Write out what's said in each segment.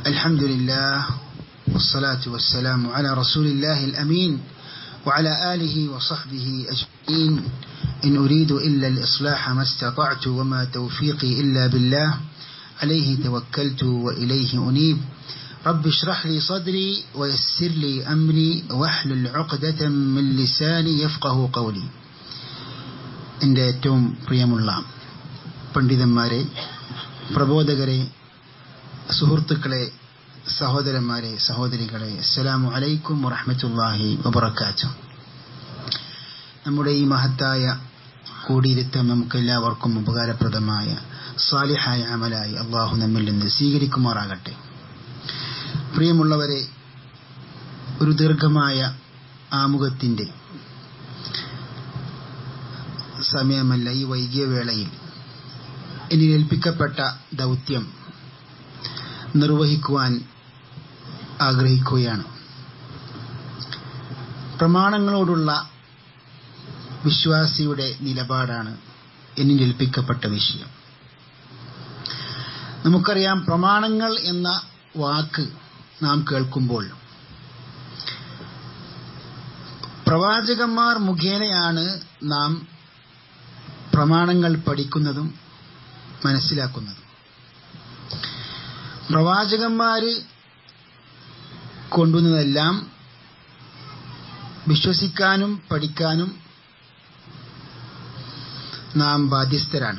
الحمد لله والصلاة والسلام على رسول الله الأمين وعلى آله وصحبه أجمعين إن أريد إلا الإصلاح ما استطعت وما توفيقي إلا بالله عليه توكلت وإليه أنيب رب اشرح لي صدري ويسر لي أمري واحلل عقدة من لساني يفقه قولي എൻ്റെ ഏറ്റവും പ്രിയമുള്ള പണ്ഡിതന്മാരെ പ്രബോധകരെ സുഹൃത്തുക്കളെ സഹോദരന്മാരെ സഹോദരികളെ അസ്സലാമു അലൈക്കും വറഹമത്തല്ലാഹി വബർക്കാത്തു നമ്മുടെ ഈ മഹത്തായ കൂടിയിരുത്തം നമുക്കെല്ലാവർക്കും ഉപകാരപ്രദമായ സാലിഹായ അമലായി അള്ളാഹു നമ്മിൽ നിന്ന് സ്വീകരിക്കുമാറാകട്ടെ പ്രിയമുള്ളവരെ ഒരു ദീർഘമായ ആമുഖത്തിൻ്റെ സമയമല്ല ഈ വൈകിയ വേളയിൽ എന്നിൽ ഏൽപ്പിക്കപ്പെട്ട ദൗത്യം നിർവഹിക്കുവാൻ ആഗ്രഹിക്കുകയാണ് പ്രമാണങ്ങളോടുള്ള വിശ്വാസിയുടെ നിലപാടാണ് എന്നിൽ ഏൽപ്പിക്കപ്പെട്ട വിഷയം നമുക്കറിയാം പ്രമാണങ്ങൾ എന്ന വാക്ക് നാം കേൾക്കുമ്പോൾ പ്രവാചകന്മാർ മുഖേനയാണ് നാം പ്രമാണങ്ങൾ പഠിക്കുന്നതും മനസ്സിലാക്കുന്നതും പ്രവാചകന്മാര് കൊണ്ടുവന്നതെല്ലാം വിശ്വസിക്കാനും പഠിക്കാനും നാം ബാധ്യസ്ഥരാണ്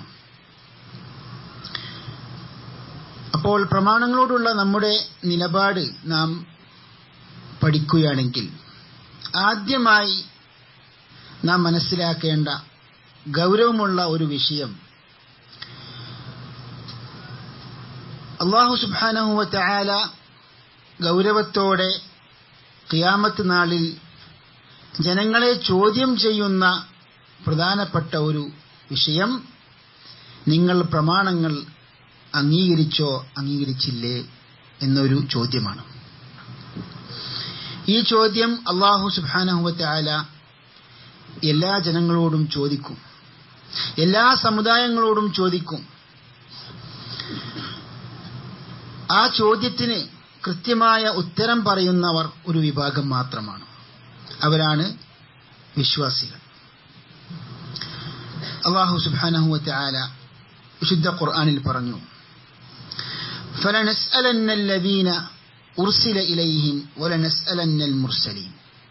അപ്പോൾ പ്രമാണങ്ങളോടുള്ള നമ്മുടെ നിലപാട് നാം പഠിക്കുകയാണെങ്കിൽ ആദ്യമായി നാം മനസ്സിലാക്കേണ്ട ഗൗരവമുള്ള ഒരു വിഷയം അള്ളാഹു സുബാനഹുവ ചായാല ഗൗരവത്തോടെ ഖിയാമത്ത് നാളിൽ ജനങ്ങളെ ചോദ്യം ചെയ്യുന്ന പ്രധാനപ്പെട്ട ഒരു വിഷയം നിങ്ങൾ പ്രമാണങ്ങൾ അംഗീകരിച്ചോ അംഗീകരിച്ചില്ലേ എന്നൊരു ചോദ്യമാണ് ഈ ചോദ്യം അള്ളാഹു സുബാനഹുവ ചായാല എല്ലാ ജനങ്ങളോടും ചോദിക്കും എല്ലാ സമുദായങ്ങളോടും ചോദിക്കും ആ ചോദ്യത്തിന് കൃത്യമായ ഉത്തരം പറയുന്നവർ ഒരു വിഭാഗം മാത്രമാണ് അവരാണ് വിശ്വാസികൾ അള്ളാഹു സുബാനഹുവത്തെ ആല വിശുദ്ധ ഖുർആാനിൽ പറഞ്ഞു فلنسألن الذين أرسل إليهم ولنسألن المرسلين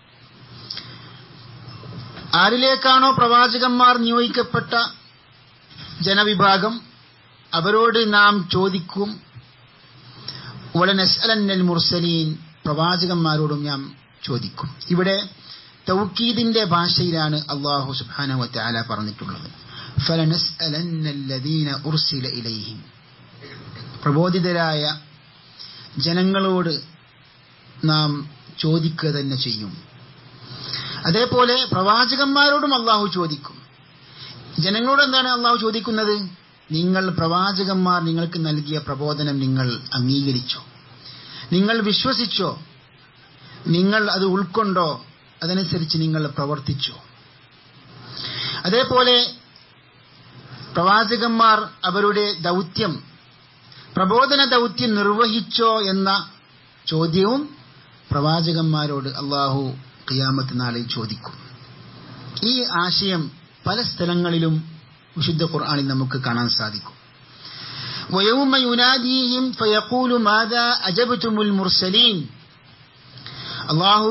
ആരിലേക്കാണോ പ്രവാചകന്മാർ നിയോഗിക്കപ്പെട്ട ജനവിഭാഗം അവരോട് നാം ചോദിക്കും വലനസ്അലന്നൽ മുർസലീൻ പ്രവാചകന്മാരോടും നാം ചോദിക്കും ഇവിടെ തൗക്കീദിന്റെ ഭാഷയിലാണ് അള്ളാഹു സുബാന വറ്റാല പറഞ്ഞിട്ടുള്ളത് ഫലനസ്അലന്നല്ലദീന ഉർസില ഇലൈഹിം പ്രബോധിതരായ ജനങ്ങളോട് നാം ചോദിക്കുക തന്നെ ചെയ്യും അതേപോലെ പ്രവാചകന്മാരോടും അള്ളാഹു ചോദിക്കും ജനങ്ങളോട് എന്താണ് അള്ളാഹു ചോദിക്കുന്നത് നിങ്ങൾ പ്രവാചകന്മാർ നിങ്ങൾക്ക് നൽകിയ പ്രബോധനം നിങ്ങൾ അംഗീകരിച്ചോ നിങ്ങൾ വിശ്വസിച്ചോ നിങ്ങൾ അത് ഉൾക്കൊണ്ടോ അതനുസരിച്ച് നിങ്ങൾ പ്രവർത്തിച്ചോ അതേപോലെ പ്രവാചകന്മാർ അവരുടെ ദൗത്യം പ്രബോധന ദൗത്യം നിർവഹിച്ചോ എന്ന ചോദ്യവും പ്രവാചകന്മാരോട് അള്ളാഹു ഖിയാമത്ത് നാളിൽ ചോദിക്കും ഈ ആശയം പല സ്ഥലങ്ങളിലും വിശുദ്ധ ഖുർആാനിൽ നമുക്ക് കാണാൻ സാധിക്കും ويوم يناديهم فيقول ماذا أجبتم المرسلين അള്ളാഹു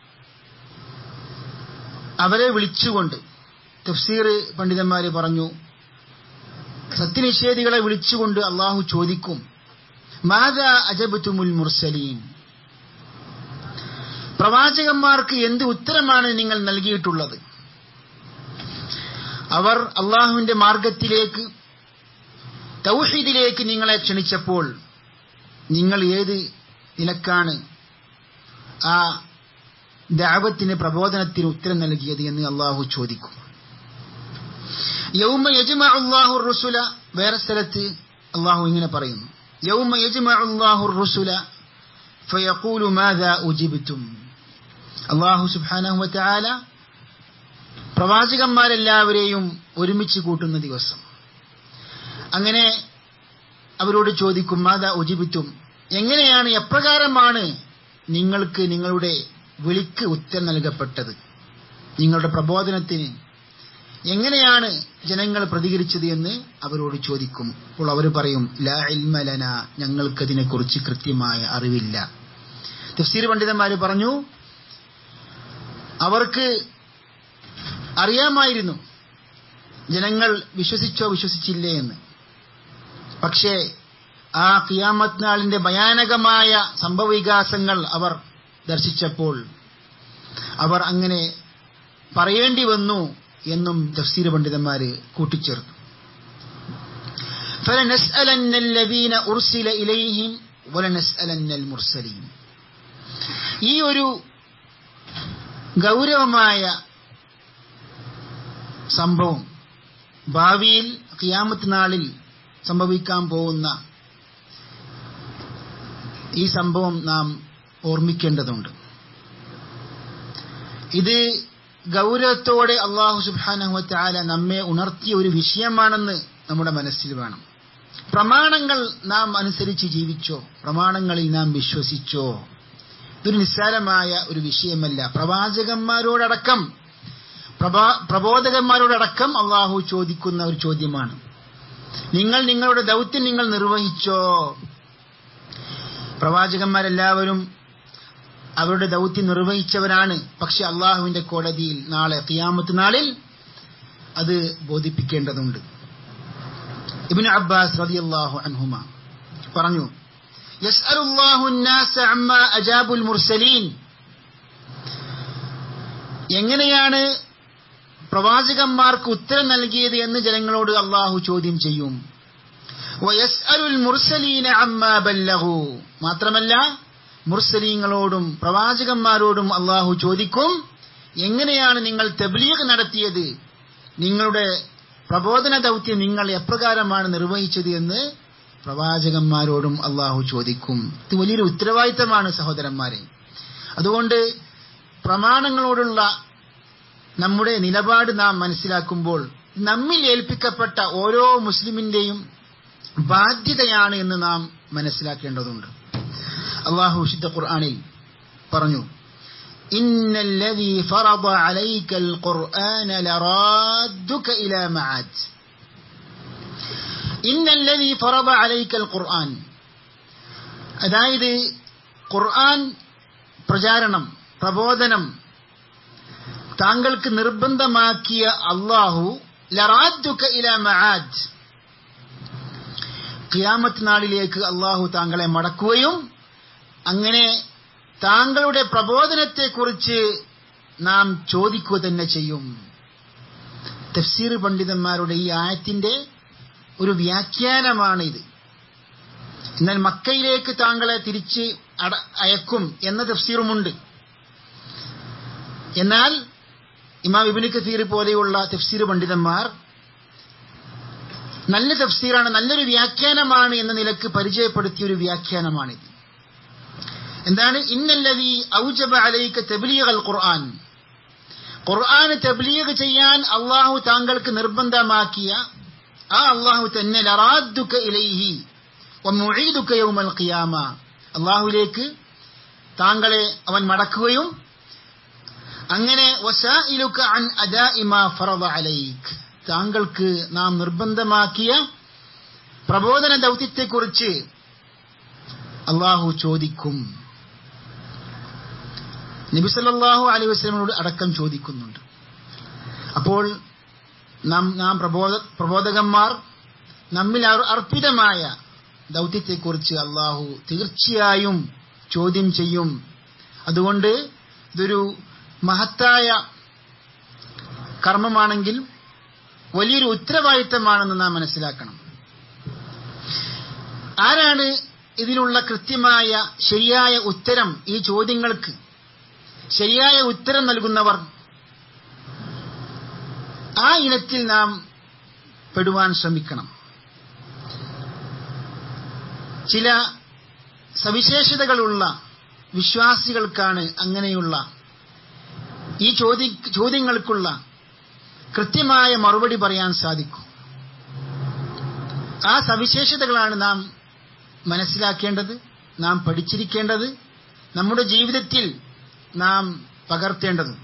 അവരെ വിളിച്ചുകൊണ്ട് തഫ്സീർ പണ്ഡിതന്മാര് പറഞ്ഞു സത്യനിഷേധികളെ വിളിച്ചുകൊണ്ട് അള്ളാഹു ചോദിക്കും മാതാ അജബത്തുമുൽ മുർസലീൻ പ്രവാചകന്മാർക്ക് എന്ത് ഉത്തരമാണ് നിങ്ങൾ നൽകിയിട്ടുള്ളത് അവർ അള്ളാഹുവിന്റെ മാർഗത്തിലേക്ക് തൗഹീദിലേക്ക് നിങ്ങളെ ക്ഷണിച്ചപ്പോൾ നിങ്ങൾ ഏത് നിലക്കാണ് ആ ദാവത്തിന് പ്രബോധനത്തിന് ഉത്തരം നൽകിയത് എന്ന് അള്ളാഹു ചോദിക്കും യൗമ യജ്മ അള്ളാഹു റുസുല വേറെ സ്ഥലത്ത് അള്ളാഹു ഇങ്ങനെ പറയുന്നു യൗമ യജ്മ അള്ളാഹു റുസുല ഫയഖൂലു മാദാ ഉജിബ്തും അള്ളാഹു സുബ്ഹാനഹു വതആല പ്രവാചകന്മാരെല്ലാവരെയും ഒരുമിച്ച് കൂട്ടുന്ന ദിവസം അങ്ങനെ അവരോട് ചോദിക്കും മാതാ ഉജിബിത്തും എങ്ങനെയാണ് എപ്രകാരമാണ് നിങ്ങൾക്ക് നിങ്ങളുടെ വിളിക്ക് ഉത്തരം നൽകപ്പെട്ടത് നിങ്ങളുടെ പ്രബോധനത്തിന് എങ്ങനെയാണ് ജനങ്ങൾ പ്രതികരിച്ചത് എന്ന് അവരോട് ചോദിക്കും അപ്പോൾ അവർ പറയും ലാ ഇൽമലന ഞങ്ങൾക്കതിനെക്കുറിച്ച് കൃത്യമായ അറിവില്ല തഫ്സീർ പണ്ഡിതന്മാർ പറഞ്ഞു അവർക്ക് അറിയാമായിരുന്നു ജനങ്ങൾ വിശ്വസിച്ചോ വിശ്വസിച്ചില്ലേ എന്ന് പക്ഷേ ആ കിയാമത്ത് നാളിന്റെ ഭയാനകമായ സംഭവവികാസങ്ങൾ അവർ ദർശിച്ചപ്പോൾ അവർ അങ്ങനെ പറയേണ്ടി വന്നു എന്നും തഫ്സീർ പണ്ഡിതന്മാര് കൂട്ടിച്ചേർത്തു فلنسألن الذين أرسل إليهم ولنسألن المرسلين ഈ ഒരു ഗൗരവമായ സംഭവം ഭാവിയിൽ ഖിയാമത്ത് നാളിൽ സംഭവിക്കാൻ പോകുന്ന ഈ സംഭവം നാം ഓർമ്മിക്കേണ്ടതുണ്ട് ഇത് ഗൗരവത്തോടെ അള്ളാഹു സുബാനഹുല നമ്മെ ഉണർത്തിയ ഒരു വിഷയമാണെന്ന് നമ്മുടെ മനസ്സിൽ വേണം പ്രമാണങ്ങൾ നാം അനുസരിച്ച് ജീവിച്ചോ പ്രമാണങ്ങളിൽ നാം വിശ്വസിച്ചോ ഇതൊരു നിസ്സാരമായ ഒരു വിഷയമല്ല പ്രവാചകന്മാരോടടക്കം പ്രഭാ പ്രബോധകന്മാരോടടക്കം അള്ളാഹു ചോദിക്കുന്ന ഒരു ചോദ്യമാണ് നിങ്ങൾ നിങ്ങളുടെ ദൗത്യം നിങ്ങൾ നിർവഹിച്ചോ പ്രവാചകന്മാരെല്ലാവരും അവരുടെ ദൗത്യം നിർവഹിച്ചവരാണ് പക്ഷെ അള്ളാഹുവിന്റെ കോടതിയിൽ നാളെ ഖിയാമത്ത് നാളിൽ അത് ബോധിപ്പിക്കേണ്ടതുണ്ട് ഇബിൻ അബ്ബാസ് റളിയല്ലാഹു അൻഹുമ പറഞ്ഞു യസ്അലുല്ലാഹു الناس عما അജാബുൽ മുർസലീൻ എങ്ങനെയാണ് പ്രവാചകന്മാർക്ക് ഉത്തരം നൽകിയത് എന്ന് ജനങ്ങളോട് അള്ളാഹു ചോദ്യം ചെയ്യും വയസ്അലുൽ മുർസലീന അമ്മാ ബല്ലഹു മാത്രമല്ല മുർസലീങ്ങളോടും പ്രവാചകന്മാരോടും അള്ളാഹു ചോദിക്കും എങ്ങനെയാണ് നിങ്ങൾ തബ്ലീഗ് നടത്തിയത് നിങ്ങളുടെ പ്രബോധന ദൗത്യം നിങ്ങൾ എപ്രകാരമാണ് നിർവഹിച്ചത് എന്ന് പ്രവാചകന്മാരോടും അള്ളാഹു ചോദിക്കും ഇത് വലിയൊരു ഉത്തരവാദിത്തമാണ് സഹോദരന്മാരെ അതുകൊണ്ട് പ്രമാണങ്ങളോടുള്ള നമ്മുടെ നിലപാട് നാം മനസ്സിലാക്കുമ്പോൾ നമ്മിൽ ഏൽപ്പിക്കപ്പെട്ട ഓരോ മുസ്ലിമിന്റെയും ബാധ്യതയാണ് എന്ന് നാം മനസ്സിലാക്കേണ്ടതുണ്ട് അള്ളാഹു വിശുദ്ധ ഖുർആാനിൽ പറഞ്ഞു إن الذي فرض عليك القرآن لرادك إلى معاد إن الذي فرض عليك القرآن അതായത് ഖുർആൻ പ്രചാരണം പ്രബോധനം താങ്കൾക്ക് നിർബന്ധമാക്കിയ അള്ളാഹു ലറാദ്ദുക ഇല മആദ് ഖിയാമത്ത് നാളിലേക്ക് അള്ളാഹു താങ്കളെ മടക്കുകയും അങ്ങനെ താങ്കളുടെ പ്രബോധനത്തെക്കുറിച്ച് നാം ചോദിക്കുക തന്നെ ചെയ്യും തഫ്സീർ പണ്ഡിതന്മാരുടെ ഈ ആയത്തിന്റെ ഒരു വ്യാഖ്യാനമാണ് ഇത് എന്നാൽ മക്കയിലേക്ക് താങ്കളെ തിരിച്ച് അയക്കും എന്ന തഫ്സീറുമുണ്ട് എന്നാൽ ഇമാം ഇബിന് കസീർ പോലെയുള്ള തഫ്സീർ പണ്ഡിതന്മാർ നല്ല തഫ്സീറാണ് നല്ലൊരു വ്യാഖ്യാനമാണ് എന്ന നിലക്ക് പരിചയപ്പെടുത്തിയ ഒരു വ്യാഖ്യാനമാണിത് എന്താണ് ഇന്നല്ലതി ഔജബ അലൈക തബ്ലീഗ് അൽ ഖുർആൻ ഖുർആൻ തബ്ലീഗ് ചെയ്യാൻ അള്ളാഹു താങ്കൾക്ക് നിർബന്ധമാക്കിയ ആ അള്ളാഹു തന്നെ ലറാദ്ദുക ഇലൈഹി വമുഈദുക യൗമൽ ഖിയാമ അള്ളാഹുലേക്ക് താങ്കളെ അവൻ മടക്കുകയും അങ്ങനെ വസായിലുക അൻ അദാഇ മാ ഫറദ അലൈക് താങ്കൾക്ക് നാം നിർബന്ധമാക്കിയ പ്രബോധന ദൗത്യത്തെക്കുറിച്ച് അള്ളാഹു ചോദിക്കും നബിസല്ലാഹു അലൈഹി വസ്ലമിനോട് അടക്കം ചോദിക്കുന്നുണ്ട് അപ്പോൾ നാം നാം പ്രബോധ പ്രബോധകന്മാർ നമ്മിൽ അർപ്പിതമായ ദൗത്യത്തെക്കുറിച്ച് അള്ളാഹു തീർച്ചയായും ചോദ്യം ചെയ്യും അതുകൊണ്ട് ഇതൊരു മഹത്തായ കർമ്മമാണെങ്കിൽ വലിയൊരു ഉത്തരവാദിത്തമാണെന്ന് നാം മനസ്സിലാക്കണം ആരാണ് ഇതിനുള്ള കൃത്യമായ ശരിയായ ഉത്തരം ഈ ചോദ്യങ്ങൾക്ക് ശരിയായ ഉത്തരം നൽകുന്നവർ ആ ഇനത്തിൽ നാം പെടുവാൻ ശ്രമിക്കണം ചില സവിശേഷതകളുള്ള വിശ്വാസികൾക്കാണ് അങ്ങനെയുള്ള ഈ ചോദ്യ ചോദ്യങ്ങൾക്കുള്ള കൃത്യമായ മറുപടി പറയാൻ സാധിക്കും ആ സവിശേഷതകളാണ് നാം മനസ്സിലാക്കേണ്ടത് നാം പഠിച്ചിരിക്കേണ്ടത് നമ്മുടെ ജീവിതത്തിൽ നാം പകർത്തേണ്ടതും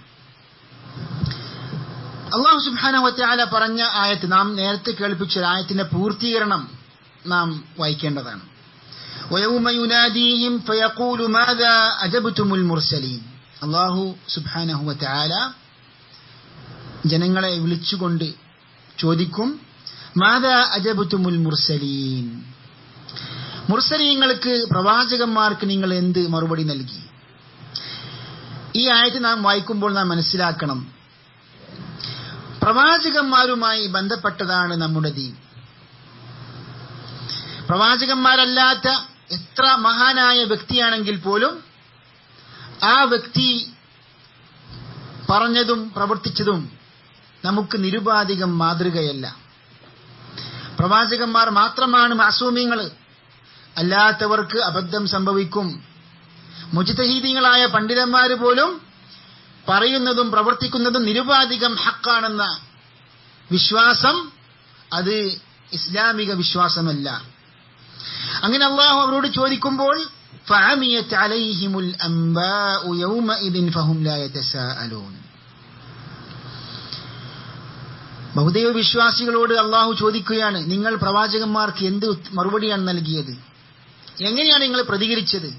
അള്ളാഹു സുബാന പറഞ്ഞ ആയത്ത് നാം നേരത്തെ കേൾപ്പിച്ച ഒരു ആയത്തിന്റെ പൂർത്തീകരണം നാം വായിക്കേണ്ടതാണ് അള്ളാഹു സുബാനഹു ജനങ്ങളെ വിളിച്ചുകൊണ്ട് ചോദിക്കും മാതാ അജബുത്തുമുൽ മുർസലീൻ മുർസലീങ്ങൾക്ക് പ്രവാചകന്മാർക്ക് നിങ്ങൾ എന്ത് മറുപടി നൽകി ഈ ആയത്ത് നാം വായിക്കുമ്പോൾ നാം മനസ്സിലാക്കണം പ്രവാചകന്മാരുമായി ബന്ധപ്പെട്ടതാണ് നമ്മുടെ ദീൻ പ്രവാചകന്മാരല്ലാത്ത എത്ര മഹാനായ വ്യക്തിയാണെങ്കിൽ പോലും ആ വ്യക്തി പറഞ്ഞതും പ്രവർത്തിച്ചതും നമുക്ക് നിരുപാധികം മാതൃകയല്ല പ്രവാചകന്മാർ മാത്രമാണ് മാസൂമ്യങ്ങൾ അല്ലാത്തവർക്ക് അബദ്ധം സംഭവിക്കും മുജിതഹീദികളായ പണ്ഡിതന്മാർ പോലും പറയുന്നതും പ്രവർത്തിക്കുന്നതും നിരുപാധികം ഹക്കാണെന്ന വിശ്വാസം അത് ഇസ്ലാമിക വിശ്വാസമല്ല അങ്ങനെ അള്ളാഹു അവരോട് ചോദിക്കുമ്പോൾ فعميت عليهم الأنباء يومئذ فهم لا يتساءلون ബഹുദൈവ വിശ്വാസികളോട് അള്ളാഹു ചോദിക്കുകയാണ് നിങ്ങൾ പ്രവാചകന്മാർക്ക് എന്ത് മറുപടിയാണ് നൽകിയത് എങ്ങനെയാണ് നിങ്ങൾ പ്രതികരിച്ചത്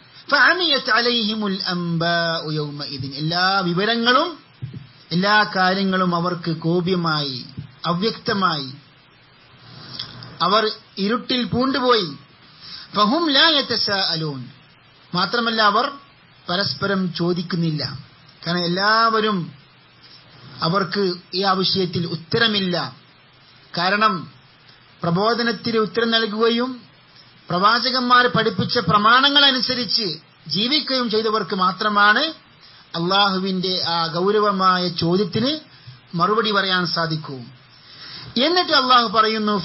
എല്ലാ വിവരങ്ങളും എല്ലാ കാര്യങ്ങളും അവർക്ക് കോപ്യമായി അവ്യക്തമായി അവർ ഇരുട്ടിൽ പൂണ്ടുപോയി ഫഹും ലായത്തലോൻ മാത്രമല്ല അവർ പരസ്പരം ചോദിക്കുന്നില്ല കാരണം എല്ലാവരും അവർക്ക് ഈ ആ വിഷയത്തിൽ ഉത്തരമില്ല കാരണം പ്രബോധനത്തിന് ഉത്തരം നൽകുകയും പ്രവാചകന്മാർ പഠിപ്പിച്ച പ്രമാണങ്ങൾ അനുസരിച്ച് ജീവിക്കുകയും ചെയ്തവർക്ക് മാത്രമാണ് അള്ളാഹുവിന്റെ ആ ഗൗരവമായ ചോദ്യത്തിന് മറുപടി പറയാൻ സാധിക്കൂ എന്നിട്ട് അള്ളാഹു പറയുന്നു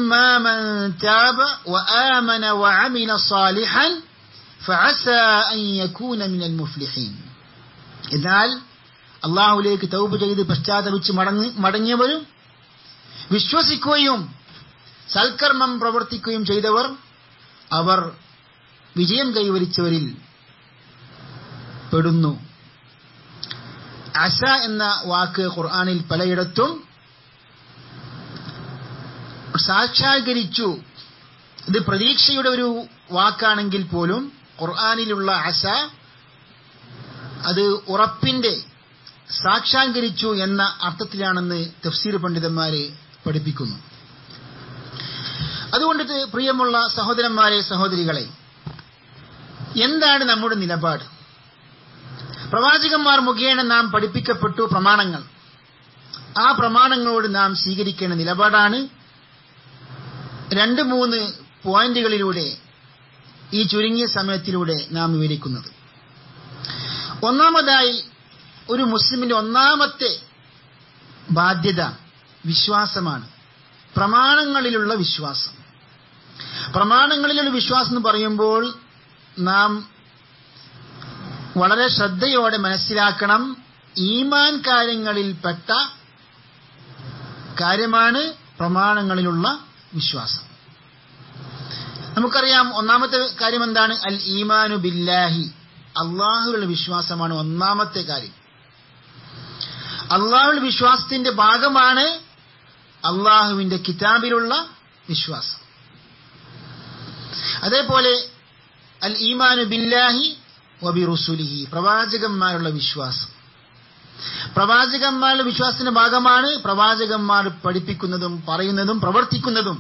എന്നാൽ അള്ളാഹുലേക്ക് തൗബ് ചെയ്ത് പശ്ചാത്തപിച്ച് മടങ്ങി മടങ്ങിയവരും വിശ്വസിക്കുകയും സൽക്കർമ്മം പ്രവർത്തിക്കുകയും ചെയ്തവർ അവർ വിജയം കൈവരിച്ചവരിൽ പെടുന്നു അസ എന്ന വാക്ക് ഖുർആാനിൽ പലയിടത്തും സാക്ഷാത്കരിച്ചു ഇത് പ്രതീക്ഷയുടെ ഒരു വാക്കാണെങ്കിൽ പോലും ഖുർആാനിലുള്ള അസ അത് ഉറപ്പിന്റെ സാക്ഷാത്കരിച്ചു എന്ന അർത്ഥത്തിലാണെന്ന് തഫ്സീർ പണ്ഡിതന്മാരെ പഠിപ്പിക്കുന്നു അതുകൊണ്ട് പ്രിയമുള്ള സഹോദരന്മാരെ സഹോദരികളെ എന്താണ് നമ്മുടെ നിലപാട് പ്രവാചകന്മാർ മുഖേന നാം പഠിപ്പിക്കപ്പെട്ടു പ്രമാണങ്ങൾ ആ പ്രമാണങ്ങളോട് നാം സ്വീകരിക്കേണ്ട നിലപാടാണ് രണ്ട് മൂന്ന് പോയിന്റുകളിലൂടെ ഈ ചുരുങ്ങിയ സമയത്തിലൂടെ നാം വിവരിക്കുന്നത് ഒന്നാമതായി ഒരു മുസ്ലിമിന്റെ ഒന്നാമത്തെ ബാധ്യത വിശ്വാസമാണ് പ്രമാണങ്ങളിലുള്ള വിശ്വാസം പ്രമാണങ്ങളിലുള്ള വിശ്വാസം എന്ന് പറയുമ്പോൾ നാം വളരെ ശ്രദ്ധയോടെ മനസ്സിലാക്കണം ഈമാൻ കാര്യങ്ങളിൽപ്പെട്ട കാര്യമാണ് പ്രമാണങ്ങളിലുള്ള വിശ്വാസം നമുക്കറിയാം ഒന്നാമത്തെ കാര്യം എന്താണ് അൽ ഈമാനു ബില്ലാഹി അള്ളാഹുവിലുള്ള വിശ്വാസമാണ് ഒന്നാമത്തെ കാര്യം അള്ളാഹുവിന്റെ വിശ്വാസത്തിന്റെ ഭാഗമാണ് അള്ളാഹുവിന്റെ കിതാബിലുള്ള വിശ്വാസം അതേപോലെ അൽ ഈമാനു ബില്ലാഹി വബി റുസുലിഹി പ്രവാചകന്മാരുള്ള വിശ്വാസം പ്രവാചകന്മാരുടെ വിശ്വാസത്തിന്റെ ഭാഗമാണ് പ്രവാചകന്മാർ പഠിപ്പിക്കുന്നതും പറയുന്നതും പ്രവർത്തിക്കുന്നതും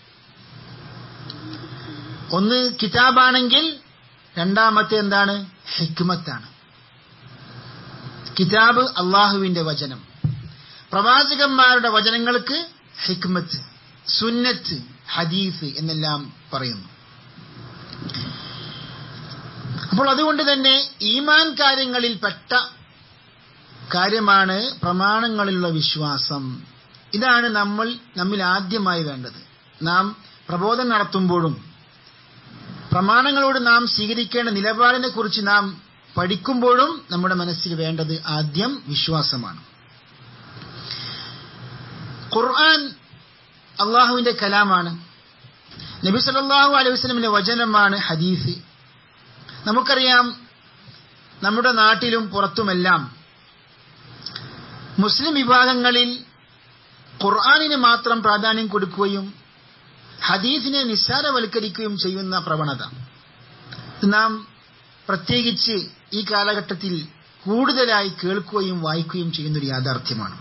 ഒന്ന് കിതാബാണെങ്കിൽ രണ്ടാമത്തെ എന്താണ് ഹിക്മത്താണ് കിതാബ് അള്ളാഹുവിന്റെ വചനം പ്രവാചകന്മാരുടെ വചനങ്ങൾക്ക് ഹിക്മത്ത് സുന്നത്ത് ഹദീസ് എന്നെല്ലാം പറയുന്നു അപ്പോൾ അതുകൊണ്ട് തന്നെ ഈമാൻ കാര്യങ്ങളിൽപ്പെട്ട കാര്യമാണ് പ്രമാണങ്ങളിലുള്ള വിശ്വാസം ഇതാണ് നമ്മൾ നമ്മിൽ ആദ്യമായി വേണ്ടത് നാം പ്രബോധനം നടത്തുമ്പോഴും പ്രമാണങ്ങളോട് നാം സ്വീകരിക്കേണ്ട നിലപാടിനെ കുറിച്ച് നാം പഠിക്കുമ്പോഴും നമ്മുടെ മനസ്സിൽ വേണ്ടത് ആദ്യം വിശ്വാസമാണ് ഖുർആൻ അള്ളാഹുവിന്റെ കലാമാണ് നബി സല്ലല്ലാഹു അലൈഹി വസല്ലമിന്റെ വചനമാണ് ഹദീസ് നമുക്കറിയാം നമ്മുടെ നാട്ടിലും പുറത്തുമെല്ലാം മുസ്ലിം വിഭാഗങ്ങളിൽ ഖുർആാനിന് മാത്രം പ്രാധാന്യം കൊടുക്കുകയും ഹദീസിനെ നിസ്സാരവൽക്കരിക്കുകയും ചെയ്യുന്ന പ്രവണത നാം പ്രത്യേകിച്ച് ഈ കാലഘട്ടത്തിൽ കൂടുതലായി കേൾക്കുകയും വായിക്കുകയും ചെയ്യുന്നൊരു യാഥാർത്ഥ്യമാണ്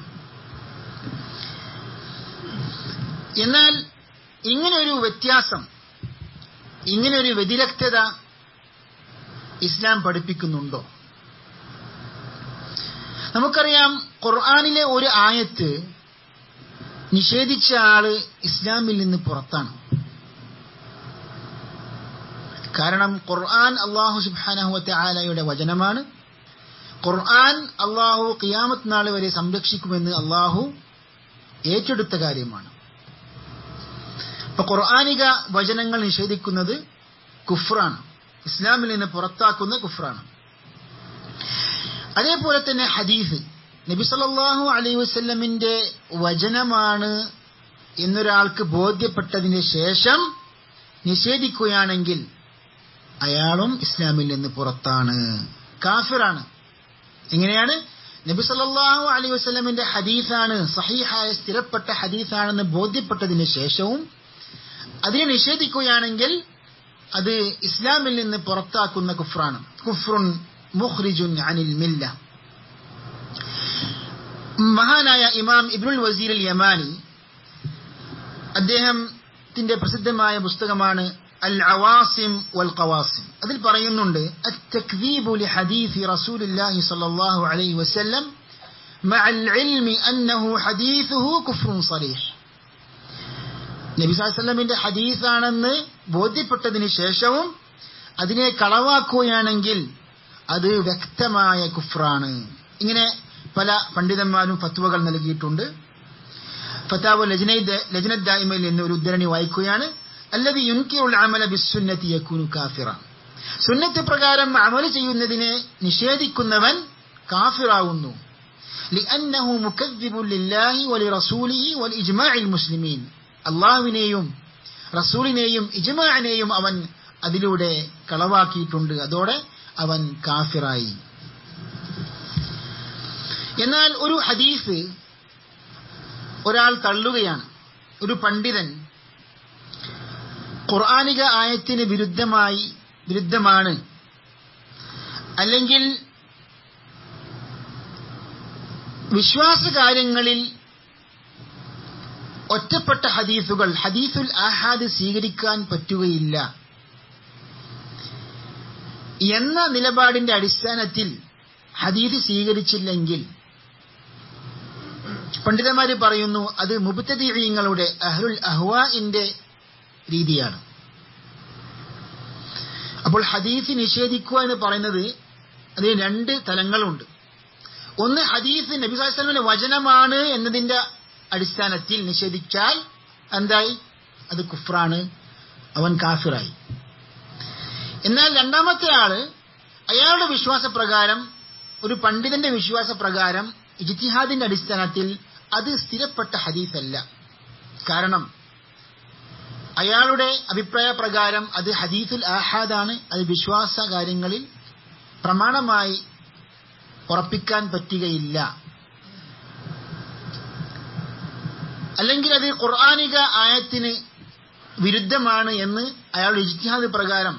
എന്നാൽ ഇങ്ങനെയൊരു വ്യത്യാസം ഇങ്ങനെയൊരു വ്യതിരക്തത ഇസ്ലാം പഠിപ്പിക്കുന്നുണ്ടോ നമുക്കറിയാം ഖുർആാനിലെ ഒരു ആയത്ത് നിഷേധിച്ച ആള് ഇസ്ലാമിൽ നിന്ന് പുറത്താണ് കാരണം ഖുർആൻ അള്ളാഹു സുബാനഹുവത്തെ ആലയുടെ വചനമാണ് ഖുർആൻ അള്ളാഹു ഖിയാമത്ത് നാൾ വരെ സംരക്ഷിക്കുമെന്ന് അള്ളാഹു ഏറ്റെടുത്ത കാര്യമാണ് അപ്പൊ ഖുർആാനിക വചനങ്ങൾ നിഷേധിക്കുന്നത് കുഫ്രാണ് ഇസ്ലാമിൽ നിന്ന് പുറത്താക്കുന്ന കുഫ്രാണ് അതേപോലെ തന്നെ ഹദീസ് നബി സല്ലല്ലാഹു അലൈഹി വസല്ലമിന്റെ വചനമാണ് എന്നൊരാൾക്ക് ബോധ്യപ്പെട്ടതിന് ശേഷം നിഷേധിക്കുകയാണെങ്കിൽ അയാളും ഇസ്ലാമിൽ നിന്ന് പുറത്താണ് കാഫിറാണ് എങ്ങനെയാണ് നബി സല്ലല്ലാഹു അലൈഹി വസല്ലമിന്റെ ഹദീസാണ് സഹീഹായ സ്ഥിരപ്പെട്ട ഹദീസാണെന്ന് ബോധ്യപ്പെട്ടതിന് ശേഷവും അതിനെ നിഷേധിക്കുകയാണെങ്കിൽ അത് ഇസ്ലാമിൽ നിന്ന് പുറത്താക്കുന്ന കുഫ്രാണ് കുഫ്റുൻ മുഖ്രിജുൻ അനിൽ മില്ല മഹാനായ ഇമാം ഇബ്നുൽ വസീർ അൽ യമാനി അദ്ദേഹത്തിന്റെ പ്രസിദ്ധമായ പുസ്തകമാണ് അൽ അവാസിം വൽ ഖവാസിം അതിൽ പറയുന്നുണ്ട് التكذيب لحديث رسول الله صلى الله عليه وسلم مع العلم أنه حديثه كفر صريح നബി വസല്ലമിന്റെ ഹദീസാണെന്ന് ബോധ്യപ്പെട്ടതിന് ശേഷവും അതിനെ കളവാക്കുകയാണെങ്കിൽ അത് വ്യക്തമായ കുഫ്രാണ് ഇങ്ങനെ പല പണ്ഡിതന്മാരും ഫത്വകൾ നൽകിയിട്ടുണ്ട് ഫത്താവ് ലജ്നദ് ദായിമയിൽ നിന്ന് ഒരു ഉദ്ധരണി വായിക്കുകയാണ് അല്ലത് യുൻകിറുൽ അമല ബിസുന്നത്തി യക്കൂനു കാഫിറ സുന്നത്ത് പ്രകാരം അമൽ ചെയ്യുന്നതിനെ നിഷേധിക്കുന്നവൻ കാഫിറാവുന്നു لأنه مكذب لله ولرسوله والإجماع المسلمين അള്ളാഹുവിനെയും റസൂലിനെയും ഇജ്മാനെയും അവൻ അതിലൂടെ കളവാക്കിയിട്ടുണ്ട് അതോടെ അവൻ കാഫിറായി എന്നാൽ ഒരു ഹദീസ് ഒരാൾ തള്ളുകയാണ് ഒരു പണ്ഡിതൻ ഖുർആാനിക ആയത്തിന് വിരുദ്ധമായി വിരുദ്ധമാണ് അല്ലെങ്കിൽ വിശ്വാസ കാര്യങ്ങളിൽ ഒറ്റപ്പെട്ട ഹദീസുകൾ ഹദീസുൽ ആഹാദ് സ്വീകരിക്കാൻ പറ്റുകയില്ല എന്ന നിലപാടിന്റെ അടിസ്ഥാനത്തിൽ ഹദീസ് സ്വീകരിച്ചില്ലെങ്കിൽ പണ്ഡിതന്മാര് പറയുന്നു അത് മുബത്തദീങ്ങളുടെ അഹ്ലുൽ അഹ്വാഇന്റെ രീതിയാണ് അപ്പോൾ ഹദീസ് നിഷേധിക്കുക എന്ന് പറയുന്നത് അതിന് രണ്ട് തലങ്ങളുണ്ട് ഒന്ന് ഹദീസ് നബി സാഹിസ്ലമിന്റെ വചനമാണ് എന്നതിന്റെ അടിസ്ഥാനത്തിൽ നിഷേധിച്ചാൽ എന്തായി അത് കുഫ്രാണ് അവൻ കാഫിറായി എന്നാൽ രണ്ടാമത്തെ ആള് അയാളുടെ വിശ്വാസപ്രകാരം ഒരു പണ്ഡിതന്റെ വിശ്വാസപ്രകാരം ഇജിത്തിഹാദിന്റെ അടിസ്ഥാനത്തിൽ അത് സ്ഥിരപ്പെട്ട ഹദീസല്ല കാരണം അയാളുടെ അഭിപ്രായ പ്രകാരം അത് ഹദീസുൽ ആഹാദാണ് അത് വിശ്വാസ കാര്യങ്ങളിൽ പ്രമാണമായി ഉറപ്പിക്കാൻ പറ്റുകയില്ല അല്ലെങ്കിൽ അത് ഖുർആാനിക ആയത്തിന് വിരുദ്ധമാണ് എന്ന് അയാളുടെ ഇജ്തിഹാദ് പ്രകാരം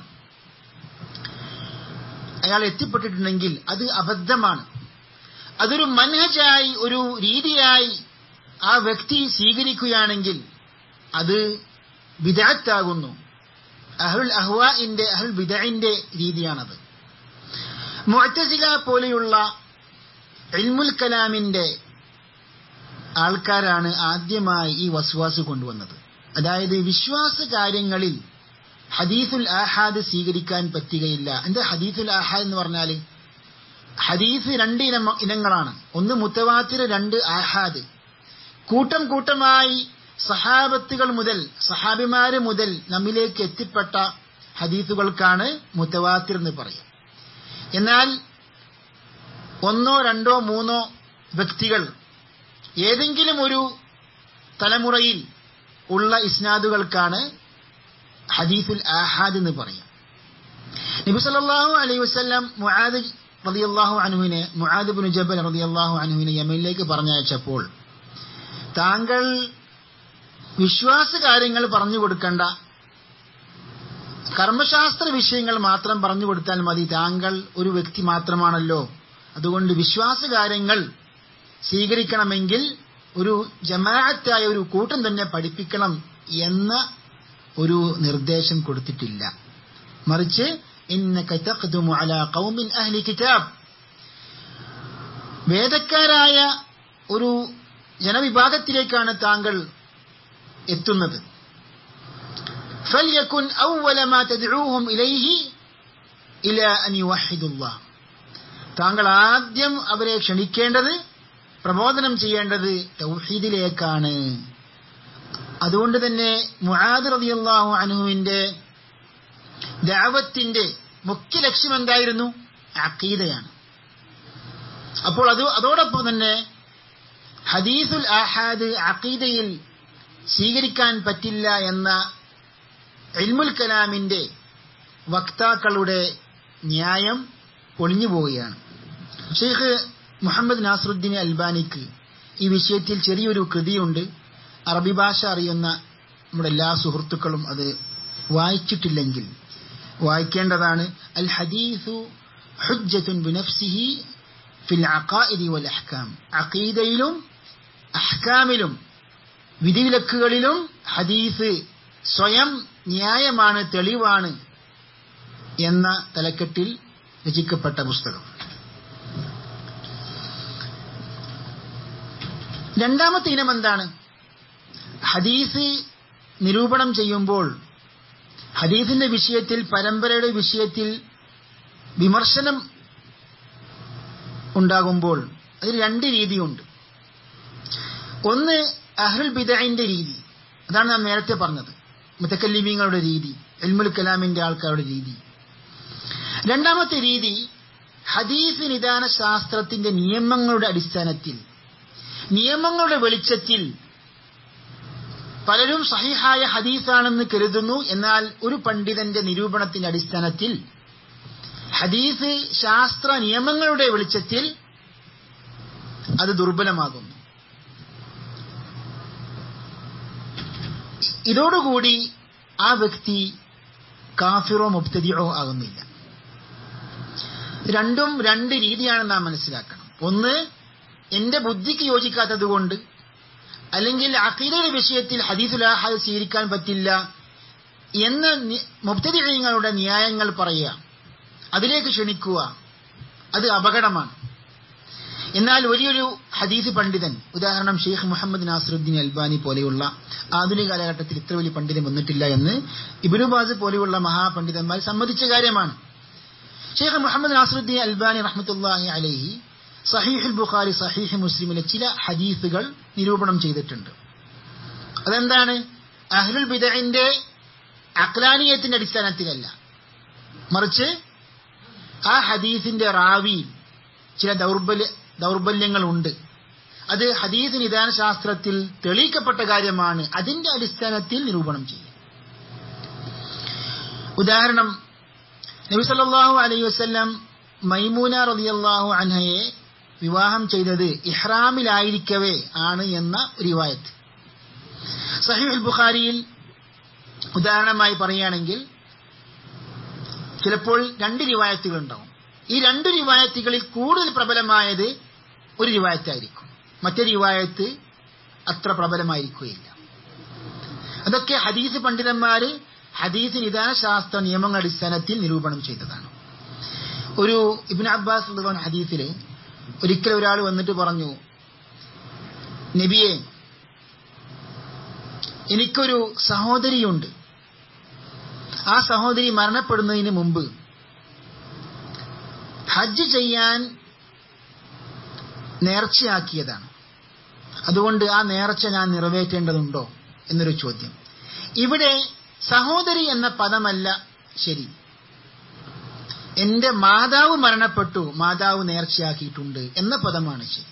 അയാൾ എത്തിപ്പെട്ടിട്ടുണ്ടെങ്കിൽ അത് അബദ്ധമാണ് അതൊരു മൻഹജായി ഒരു രീതിയായി ആ വ്യക്തി സ്വീകരിക്കുകയാണെങ്കിൽ അത് വിദാത്താകുന്നു അഹുൽ അഹ്വാഇന്റെ അഹുൽ ബിദഇന്റെ രീതിയാണത് മുഅത്തസില പോലെയുള്ള ഇൽമുൽ കലാമിന്റെ ആൾക്കാരാണ് ആദ്യമായി ഈ വസ്വാസ് കൊണ്ടുവന്നത് അതായത് വിശ്വാസ കാര്യങ്ങളിൽ ഹദീസുൽ ആഹാദ് സ്വീകരിക്കാൻ പറ്റുകയില്ല എന്താ ഹദീസുൽ ആഹാദ് എന്ന് പറഞ്ഞാൽ ഹദീസ് രണ്ട് ഇനം ഇനങ്ങളാണ് ഒന്ന് മുത്തവാത്തിർ രണ്ട് ആഹാദ് കൂട്ടം കൂട്ടമായി സഹാബത്തുകൾ മുതൽ സഹാബിമാര് മുതൽ നമ്മിലേക്ക് എത്തിപ്പെട്ട ഹദീസുകൾക്കാണ് മുത്തവാത്തിർ എന്ന് പറയും എന്നാൽ ഒന്നോ രണ്ടോ മൂന്നോ വ്യക്തികൾ ഏതെങ്കിലും ഒരു തലമുറയിൽ ഉള്ള ഇസ്നാദുകൾക്കാണ് ഹദീസുൽ ആഹാദ് എന്ന് പറയും നബി സല്ലല്ലാഹു അലൈഹി വസല്ലം മുആദ് റളിയല്ലാഹു അൻഹുവിനെ മുആദ് ഇബ്നു ജബൽ റളിയല്ലാഹു അൻഹുവിനെ യമനിലേക്ക് പറഞ്ഞയച്ചപ്പോൾ താങ്കൾ വിശ്വാസ കാര്യങ്ങൾ പറഞ്ഞു കൊടുക്കണ്ട കർമ്മശാസ്ത്ര വിഷയങ്ങൾ മാത്രം പറഞ്ഞു കൊടുത്താൽ മതി താങ്കൾ ഒരു വ്യക്തി മാത്രമാണല്ലോ അതുകൊണ്ട് വിശ്വാസ കാര്യങ്ങൾ സ്വീകരിക്കണമെങ്കിൽ ഒരു ജമാഅത്തായ ഒരു കൂട്ടം തന്നെ പഠിപ്പിക്കണം എന്ന ഒരു നിർദ്ദേശം കൊടുത്തിട്ടില്ല മറിച്ച് ഇന്നക തഖ്ദുമു അലാ ഖൗമിൻ അഹ്ലി കിതാബ് വേദക്കാരായ ഒരു ജനവിഭാഗത്തിലേക്കാണ് താങ്കൾ എത്തുന്നത് فليكن أول ما تدعوهم إليه إلى أن يوحدوا الله താങ്കൾ ആദ്യം അവരെ ക്ഷണിക്കേണ്ടത് പ്രബോധനം ചെയ്യേണ്ടത് തൗഹീദിലേക്കാണ് അതുകൊണ്ട് തന്നെ മുആദ് റളിയല്ലാഹു അൻഹുവിന്റെ ദഅവത്തിന്റെ മുഖ്യ ലക്ഷ്യം എന്തായിരുന്നു അഖീദയാണ് അപ്പോൾ അത് അതോടൊപ്പം തന്നെ ഹദീസുൽ ആഹാദ് അഖീദയിൽ സ്വീകരിക്കാൻ പറ്റില്ല എന്ന ഇൽമുൽ കലാമിന്റെ വക്താക്കളുടെ ന്യായം പൊളിഞ്ഞു പോവുകയാണ് ഷെയ്ഖ് മുഹമ്മദ് നാസറുദ്ദീൻ അൽബാനിക്ക് ഈ വിഷയത്തിൽ ചെറിയൊരു കൃതിയുണ്ട് അറബി ഭാഷ അറിയുന്ന നമ്മുടെ എല്ലാ സുഹൃത്തുക്കളും അത് വായിച്ചിട്ടില്ലെങ്കിൽ വായിക്കേണ്ടതാണ് അൽ ഹദീസു ഹുജ്ജത്തുൻ ബിനഫ്സിഹി ഫിൽ അഖാഇദി വൽ അഹ്കാം അഖീദയിലും അഹ്കാമിലും വിധിവിലക്കുകളിലും ഹദീസ് സ്വയം ന്യായമാണ് തെളിവാണ് എന്ന തലക്കെട്ടിൽ രചിക്കപ്പെട്ട പുസ്തകം രണ്ടാമത്തെ ഇനം എന്താണ് ഹദീസ് നിരൂപണം ചെയ്യുമ്പോൾ ഹദീസിന്റെ വിഷയത്തിൽ പരമ്പരയുടെ വിഷയത്തിൽ വിമർശനം ഉണ്ടാകുമ്പോൾ അതിൽ രണ്ട് രീതിയുണ്ട് ഒന്ന് അഹ്റുൽ ബിദഇന്റെ രീതി അതാണ് നാം നേരത്തെ പറഞ്ഞത് മുത്തക്കല്ലിമീങ്ങളുടെ രീതി എൽമുൽ കലാമിന്റെ ആൾക്കാരുടെ രീതി രണ്ടാമത്തെ രീതി ഹദീസ് നിദാന ശാസ്ത്രത്തിന്റെ നിയമങ്ങളുടെ അടിസ്ഥാനത്തിൽ നിയമങ്ങളുടെ വെളിച്ചത്തിൽ പലരും സഹിഹായ ഹദീസാണെന്ന് കരുതുന്നു എന്നാൽ ഒരു പണ്ഡിതന്റെ നിരൂപണത്തിന്റെ അടിസ്ഥാനത്തിൽ ഹദീസ് ശാസ്ത്ര നിയമങ്ങളുടെ വെളിച്ചത്തിൽ അത് ദുർബലമാകുന്നു ഇതോടുകൂടി ആ വ്യക്തി കാഫിറോ മുബ്തദിയോ ആകുന്നില്ല രണ്ടും രണ്ട് രീതിയാണ് നാം മനസ്സിലാക്കണം ഒന്ന് എന്റെ ബുദ്ധിക്ക് യോജിക്കാത്തത് കൊണ്ട് അല്ലെങ്കിൽ അഖീദയുടെ വിഷയത്തിൽ ഹദീസുലാഹാദ് സ്വീകരിക്കാൻ പറ്റില്ല എന്ന് മുബ്തദിങ്ങളുടെ ന്യായങ്ങൾ പറയുക അതിലേക്ക് ക്ഷണിക്കുക അത് അപകടമാണ് എന്നാൽ വലിയൊരു ഹദീസ് പണ്ഡിതൻ ഉദാഹരണം ഷെയ്ഖ് മുഹമ്മദ് നാസറുദ്ദീൻ അൽബാനി പോലെയുള്ള ആധുനിക കാലഘട്ടത്തിൽ ഇത്ര വലിയ പണ്ഡിതൻ വന്നിട്ടില്ല എന്ന് ഇബിനുബാസ് പോലെയുള്ള മഹാപണ്ഡിതന്മാർ സമ്മതിച്ച കാര്യമാണ് ഷെയ്ഖ് മുഹമ്മദ് നാസറുദ്ദീൻ അൽബാനി റഹ്മത്തുല്ലാഹി അലൈഹി സഹീഹുൽ ബുഖാരി സഹീഹ് മുസ്ലിമിലെ ചില ഹദീസുകൾ നിരൂപണം ചെയ്തിട്ടുണ്ട് അതെന്താണ് അഹ്ലുൽ ബിദഇന്റെ അക്ലാനീയത്തിന്റെ അടിസ്ഥാനത്തിലല്ല മറിച്ച് ആ ഹദീസിന്റെ റാവിയിൽ ചില ദൗർബല്യ ദൗർബല്യങ്ങളുണ്ട് അത് ഹദീസ് നിദാന ശാസ്ത്രത്തിൽ തെളിയിക്കപ്പെട്ട കാര്യമാണ് അതിന്റെ അടിസ്ഥാനത്തിൽ നിരൂപണം ചെയ്യും ഉദാഹരണം നബി സല്ലല്ലാഹു അലൈഹി വസല്ലം മൈമൂന റളിയല്ലാഹു അൻഹയെ വിവാഹം ചെയ്തത് ഇഹ്റാമിലായിരിക്കവേ ആണ് എന്ന റിവായത്ത് സഹീഹുൽ ബുഖാരിയിൽ ഉദാഹരണമായി പറയുകയാണെങ്കിൽ ചിലപ്പോൾ രണ്ട് റിവായത്തുകൾ ഉണ്ടാവും ഈ രണ്ട് റിവായത്തുകളിൽ കൂടുതൽ പ്രബലമായത് ഒരു റിവായത്തായിരിക്കും മറ്റേ റിവായത്ത് അത്ര പ്രബലമായിരിക്കുകയില്ല അതൊക്കെ ഹദീസ് പണ്ഡിതന്മാര് ഹദീസ് നിദാന ശാസ്ത്ര നിയമങ്ങളുടെ അടിസ്ഥാനത്തിൽ നിരൂപണം ചെയ്തതാണ് ഒരു ഇബിൻ അബ്ബാസ് ഹദീസില് ഒരിക്കൽ ഒരാൾ വന്നിട്ട് പറഞ്ഞു നബിയെ എനിക്കൊരു സഹോദരിയുണ്ട് ആ സഹോദരി മരണപ്പെടുന്നതിന് മുമ്പ് ഹജ്ജ് ചെയ്യാൻ നേർച്ചയാക്കിയതാണ് അതുകൊണ്ട് ആ നേർച്ച ഞാൻ നിറവേറ്റേണ്ടതുണ്ടോ എന്നൊരു ചോദ്യം ഇവിടെ സഹോദരി എന്ന പദമല്ല ശരി എന്റെ മാതാവ് മരണപ്പെട്ടു മാതാവ് നേർച്ചയാക്കിയിട്ടുണ്ട് എന്ന പദമാണ് ശരി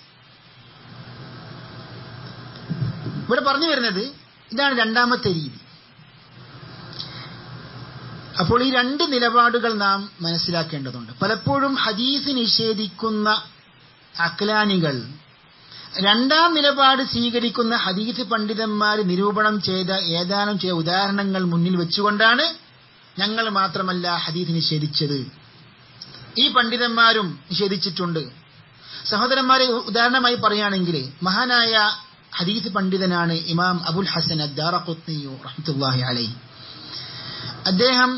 ഇവിടെ പറഞ്ഞു വരുന്നത് ഇതാണ് രണ്ടാമത്തെ രീതി അപ്പോൾ ഈ രണ്ട് നിലപാടുകൾ നാം മനസ്സിലാക്കേണ്ടതുണ്ട് പലപ്പോഴും ഹദീസ് നിഷേധിക്കുന്ന അക്ലാനികൾ രണ്ടാം നിലപാട് സ്വീകരിക്കുന്ന ഹദീസ് പണ്ഡിതന്മാർ നിരൂപണം ചെയ്ത ഏതാനും ചില ഉദാഹരണങ്ങൾ മുന്നിൽ വെച്ചുകൊണ്ടാണ് ഞങ്ങൾ മാത്രമല്ല ഹദീസ് നിഷേധിച്ചത് ഈ പണ്ഡിതന്മാരും നിഷേധിച്ചിട്ടുണ്ട് സഹോദരന്മാരെ ഉദാഹരണമായി പറയുകയാണെങ്കിൽ മഹാനായ ഹദീസ് പണ്ഡിതനാണ് ഇമാം അബുൽ ഹസൻ അദ്ദാറഖുത്നിയു റഹ്മത്തുള്ളാഹി അലൈഹി അദ്ദേഹം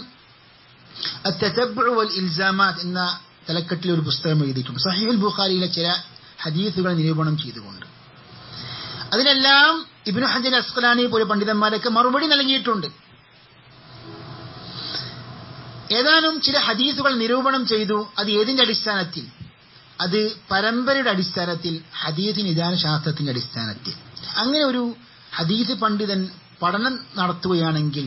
വൽ ഇൽസാമാത്ത് എന്ന തലക്കെട്ടിൽ ഒരു പുസ്തകം എഴുതിയിട്ടുണ്ട് സഹീഹുൽ ബുഖാരിയിലെ ചില ഹദീസുകൾ നിരൂപണം ചെയ്തുകൊണ്ട് അതിനെല്ലാം ഇബ്നു ഹജർ അസ്കലാനി പോലെ പണ്ഡിതന്മാരൊക്കെ മറുപടി നൽകിയിട്ടുണ്ട് ഏതാനും ചില ഹദീസുകൾ നിരൂപണം ചെയ്തു അത് ഏതിന്റെ അടിസ്ഥാനത്തിൽ അത് പരമ്പരയുടെ അടിസ്ഥാനത്തിൽ ഹദീസ് നിദാന ശാസ്ത്രത്തിന്റെ അടിസ്ഥാനത്തിൽ അങ്ങനെ ഒരു ഹദീസ് പണ്ഡിതൻ പഠനം നടത്തുകയാണെങ്കിൽ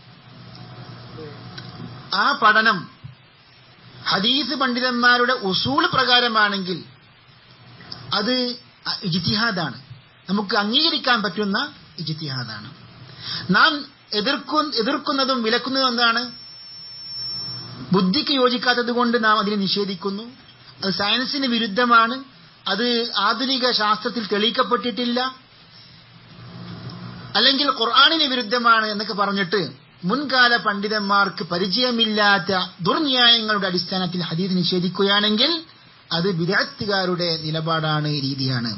ആ പഠനം ഹദീസ് പണ്ഡിതന്മാരുടെ ഉസൂൾ പ്രകാരമാണെങ്കിൽ അത് ഇജിത്തിഹാദാണ് നമുക്ക് അംഗീകരിക്കാൻ പറ്റുന്ന ഇജിത്തിഹാദാണ് നാം എതിർക്കു എതിർക്കുന്നതും വിലക്കുന്നതും എന്താണ് ബുദ്ധിക്ക് യോജിക്കാത്തത് കൊണ്ട് നാം അതിനെ നിഷേധിക്കുന്നു അത് സയൻസിന് വിരുദ്ധമാണ് അത് ആധുനിക ശാസ്ത്രത്തിൽ തെളിയിക്കപ്പെട്ടിട്ടില്ല അല്ലെങ്കിൽ ഖുർആാനിന് വിരുദ്ധമാണ് എന്നൊക്കെ പറഞ്ഞിട്ട് മുൻകാല പണ്ഡിതന്മാർക്ക് പരിചയമില്ലാത്ത ദുർന്യായങ്ങളുടെ അടിസ്ഥാനത്തിൽ ഹദീദ് നിഷേധിക്കുകയാണെങ്കിൽ അത് വിദഗ്ധകാരുടെ നിലപാടാണ് രീതിയാണ്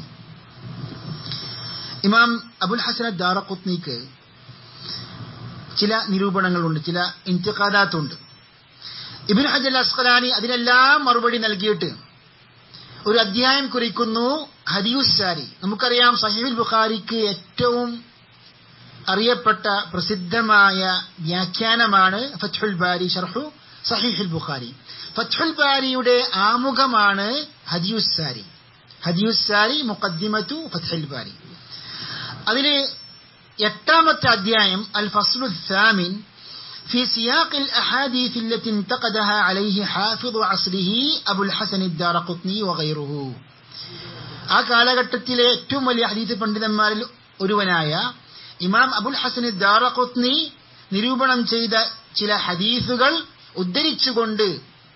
ഇമാം അബുൽ ഹസൻ ദാറഖുത്നിക്ക് ചില നിരൂപണങ്ങളുണ്ട് ചില ഇന്തിഖാദാത്തുണ്ട് ഇബിൻ ഹജൽ അസ്ഖലാനി അതിനെല്ലാം മറുപടി നൽകിയിട്ട് ഒരു അധ്യായം കുറിക്കുന്നു ഹദിയുസാരി നമുക്കറിയാം സഹീൽ ബുഖാരിക്ക് ഏറ്റവും അറിയപ്പെട്ട പ്രസിദ്ധമായ വ്യാഖ്യാനമാണ് ഫത്ഹുൽ ബാരി ഷർഹു സഹീഹുൽ ബുഖാരി ഫത്ഹുൽ ബാരിയുടെ ആമുഖമാണ് ഹദിയുസാരി ഹദിയുസാരി മുഖദ്ദിമത്തു ഫത്ഹുൽ ബാരി അതില് എട്ടാമത്തെ അധ്യായം അൽ ഫസ്ലു സാമിൻ في سياق الأحاديث التي انتقدها عليه حافظ عصره أبو الحسن الدارقطني وغيره ആ കാലഘട്ടത്തിലെ ഏറ്റവും വലിയ ഹദീസ് പണ്ഡിതന്മാരിൽ ഒരുവനായ ഇമാം അബുൽ ഹസൻ ദാറഖുത്നി നിരൂപണം ചെയ്ത ചില ഹദീസുകൾ ഉദ്ധരിച്ചുകൊണ്ട്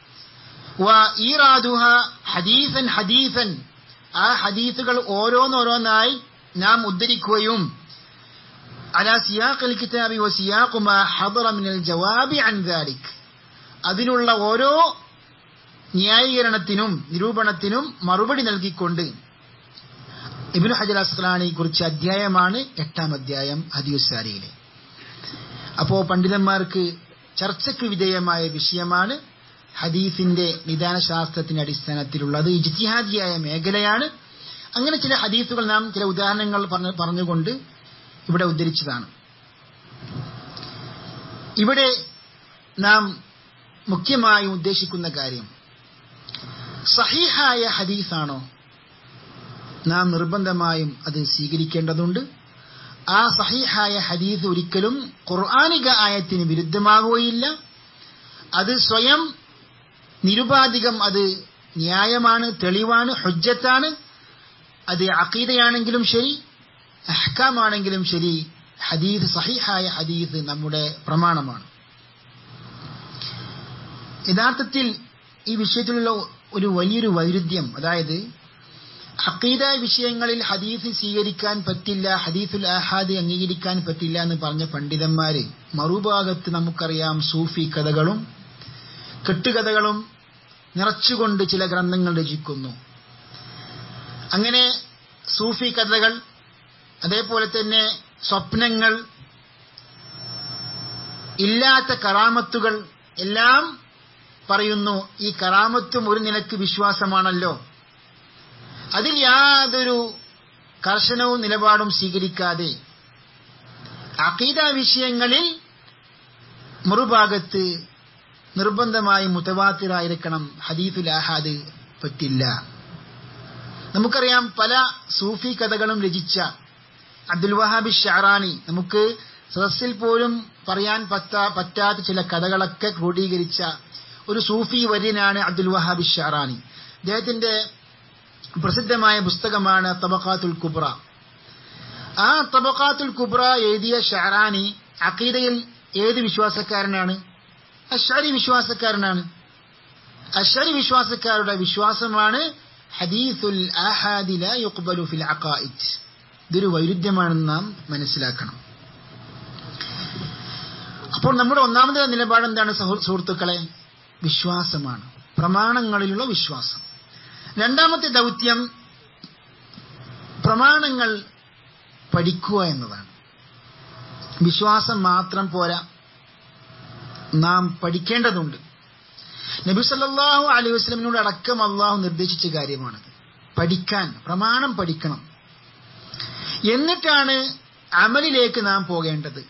ഈറാദുഹ ഹദീസൻ ഹദീസൻ ആ ഹദീസുകൾ ഓരോന്നോരോന്നായി നാം ഉദ്ധരിക്കുകയും على سياق الكتاب وسياق ما حضر من الجواب عن ذلك അതിനുള്ള ഓരോ ന്യായീകരണത്തിനും നിരൂപണത്തിനും മറുപടി നൽകിക്കൊണ്ട് ഇബിനു ഹജർ അസ്ഖലാനെ കുറിച്ച് അധ്യായമാണ് എട്ടാം അധ്യായം ഹദിയുസാരിയിലെ അപ്പോ പണ്ഡിതന്മാർക്ക് ചർച്ചയ്ക്ക് വിധേയമായ വിഷയമാണ് ഹദീസിന്റെ നിദാനശാസ്ത്രത്തിന്റെ അടിസ്ഥാനത്തിലുള്ളത് ഇജ്തിഹാദിയായ മേഖലയാണ് അങ്ങനെ ചില ഹദീസുകൾ നാം ചില ഉദാഹരണങ്ങൾ പറഞ്ഞുകൊണ്ട് ഇവിടെ ഉദ്ധരിച്ചതാണ് ഇവിടെ നാം മുഖ്യമായും ഉദ്ദേശിക്കുന്ന കാര്യം സഹീഹായ ഹദീസാണോ നാം നിർബന്ധമായും അത് സ്വീകരിക്കേണ്ടതുണ്ട് ആ സഹീഹായ ഹദീസ് ഒരിക്കലും ഖുർആാനിക ആയത്തിന് വിരുദ്ധമാകുകയില്ല അത് സ്വയം നിരുപാധികം അത് ന്യായമാണ് തെളിവാണ് ഹുജ്ജത്താണ് അത് അക്കീതയാണെങ്കിലും ശരി അഹ്കാമാണെങ്കിലും ശരി ഹദീസ് സഹിഹായ ഹദീസ് നമ്മുടെ പ്രമാണമാണ് യഥാർത്ഥത്തിൽ ഈ വിഷയത്തിലുള്ള ഒരു വലിയൊരു വൈരുദ്ധ്യം അതായത് അക്കീദ വിഷയങ്ങളിൽ ഹദീസ് സ്വീകരിക്കാൻ പറ്റില്ല ഹദീസുൽ ആഹാദ് അംഗീകരിക്കാൻ പറ്റില്ല എന്ന് പറഞ്ഞ പണ്ഡിതന്മാര് മറുഭാഗത്ത് നമുക്കറിയാം സൂഫി കഥകളും കെട്ടുകഥകളും നിറച്ചുകൊണ്ട് ചില ഗ്രന്ഥങ്ങൾ രചിക്കുന്നു അങ്ങനെ സൂഫി കഥകൾ അതേപോലെ തന്നെ സ്വപ്നങ്ങൾ ഇല്ലാത്ത കറാമത്തുകൾ എല്ലാം പറയുന്നു ഈ കറാമത്തും ഒരു നിലക്ക് വിശ്വാസമാണല്ലോ അതിൽ യാതൊരു കർശനവും നിലപാടും സ്വീകരിക്കാതെ അഖീദ വിഷയങ്ങളിൽ മറുഭാഗത്ത് നിർബന്ധമായി മുത്തവാത്തിറായിരിക്കണം ഹദീഫുൽ ആഹാദ് പറ്റില്ല നമുക്കറിയാം പല സൂഫി കഥകളും രചിച്ച അബ്ദുൽ വഹാബി ഷാറാനി നമുക്ക് സദസ്സിൽ പോലും പറയാൻ പറ്റാ പറ്റാത്ത ചില കഥകളൊക്കെ ക്രോഡീകരിച്ച ഒരു സൂഫി വര്യനാണ് അബ്ദുൽ വഹാബി ഷാറാനി അദ്ദേഹത്തിന്റെ പ്രസിദ്ധമായ പുസ്തകമാണ് തബക്കാത്തുൽ കുബ്ര ആ തബക്കാത്തുൽ കുബ്ര എഴുതിയ ഷാറാനി അഖീദയിൽ ഏത് വിശ്വാസക്കാരനാണ് അശ്വരി വിശ്വാസക്കാരനാണ് അശ്വരി വിശ്വാസക്കാരുടെ വിശ്വാസമാണ് ഹദീസുൽ ആഹാദി ലാ യുഖ്ബലു ഫിൽ അഖായിദ് ഇതൊരു വൈരുദ്ധ്യമാണെന്ന് നാം മനസ്സിലാക്കണം അപ്പോൾ നമ്മുടെ ഒന്നാമത്തെ നിലപാട് എന്താണ് സഹു- സുഹൃത്തുക്കളെ വിശ്വാസമാണ് പ്രമാണങ്ങളിലുള്ള വിശ്വാസം രണ്ടാമത്തെ ദൗത്യം പ്രമാണങ്ങൾ പഠിക്കുക എന്നതാണ് വിശ്വാസം മാത്രം പോരാ നാം പഠിക്കേണ്ടതുണ്ട് നബി സല്ലല്ലാഹു അലൈഹി വസല്ലമിനോട് അടക്കം അള്ളാഹു നിർദ്ദേശിച്ച കാര്യമാണത് പഠിക്കാൻ പ്രമാണം പഠിക്കണം എന്നിട്ടാണ് അമലിലേക്ക് നാം പോകേണ്ടത്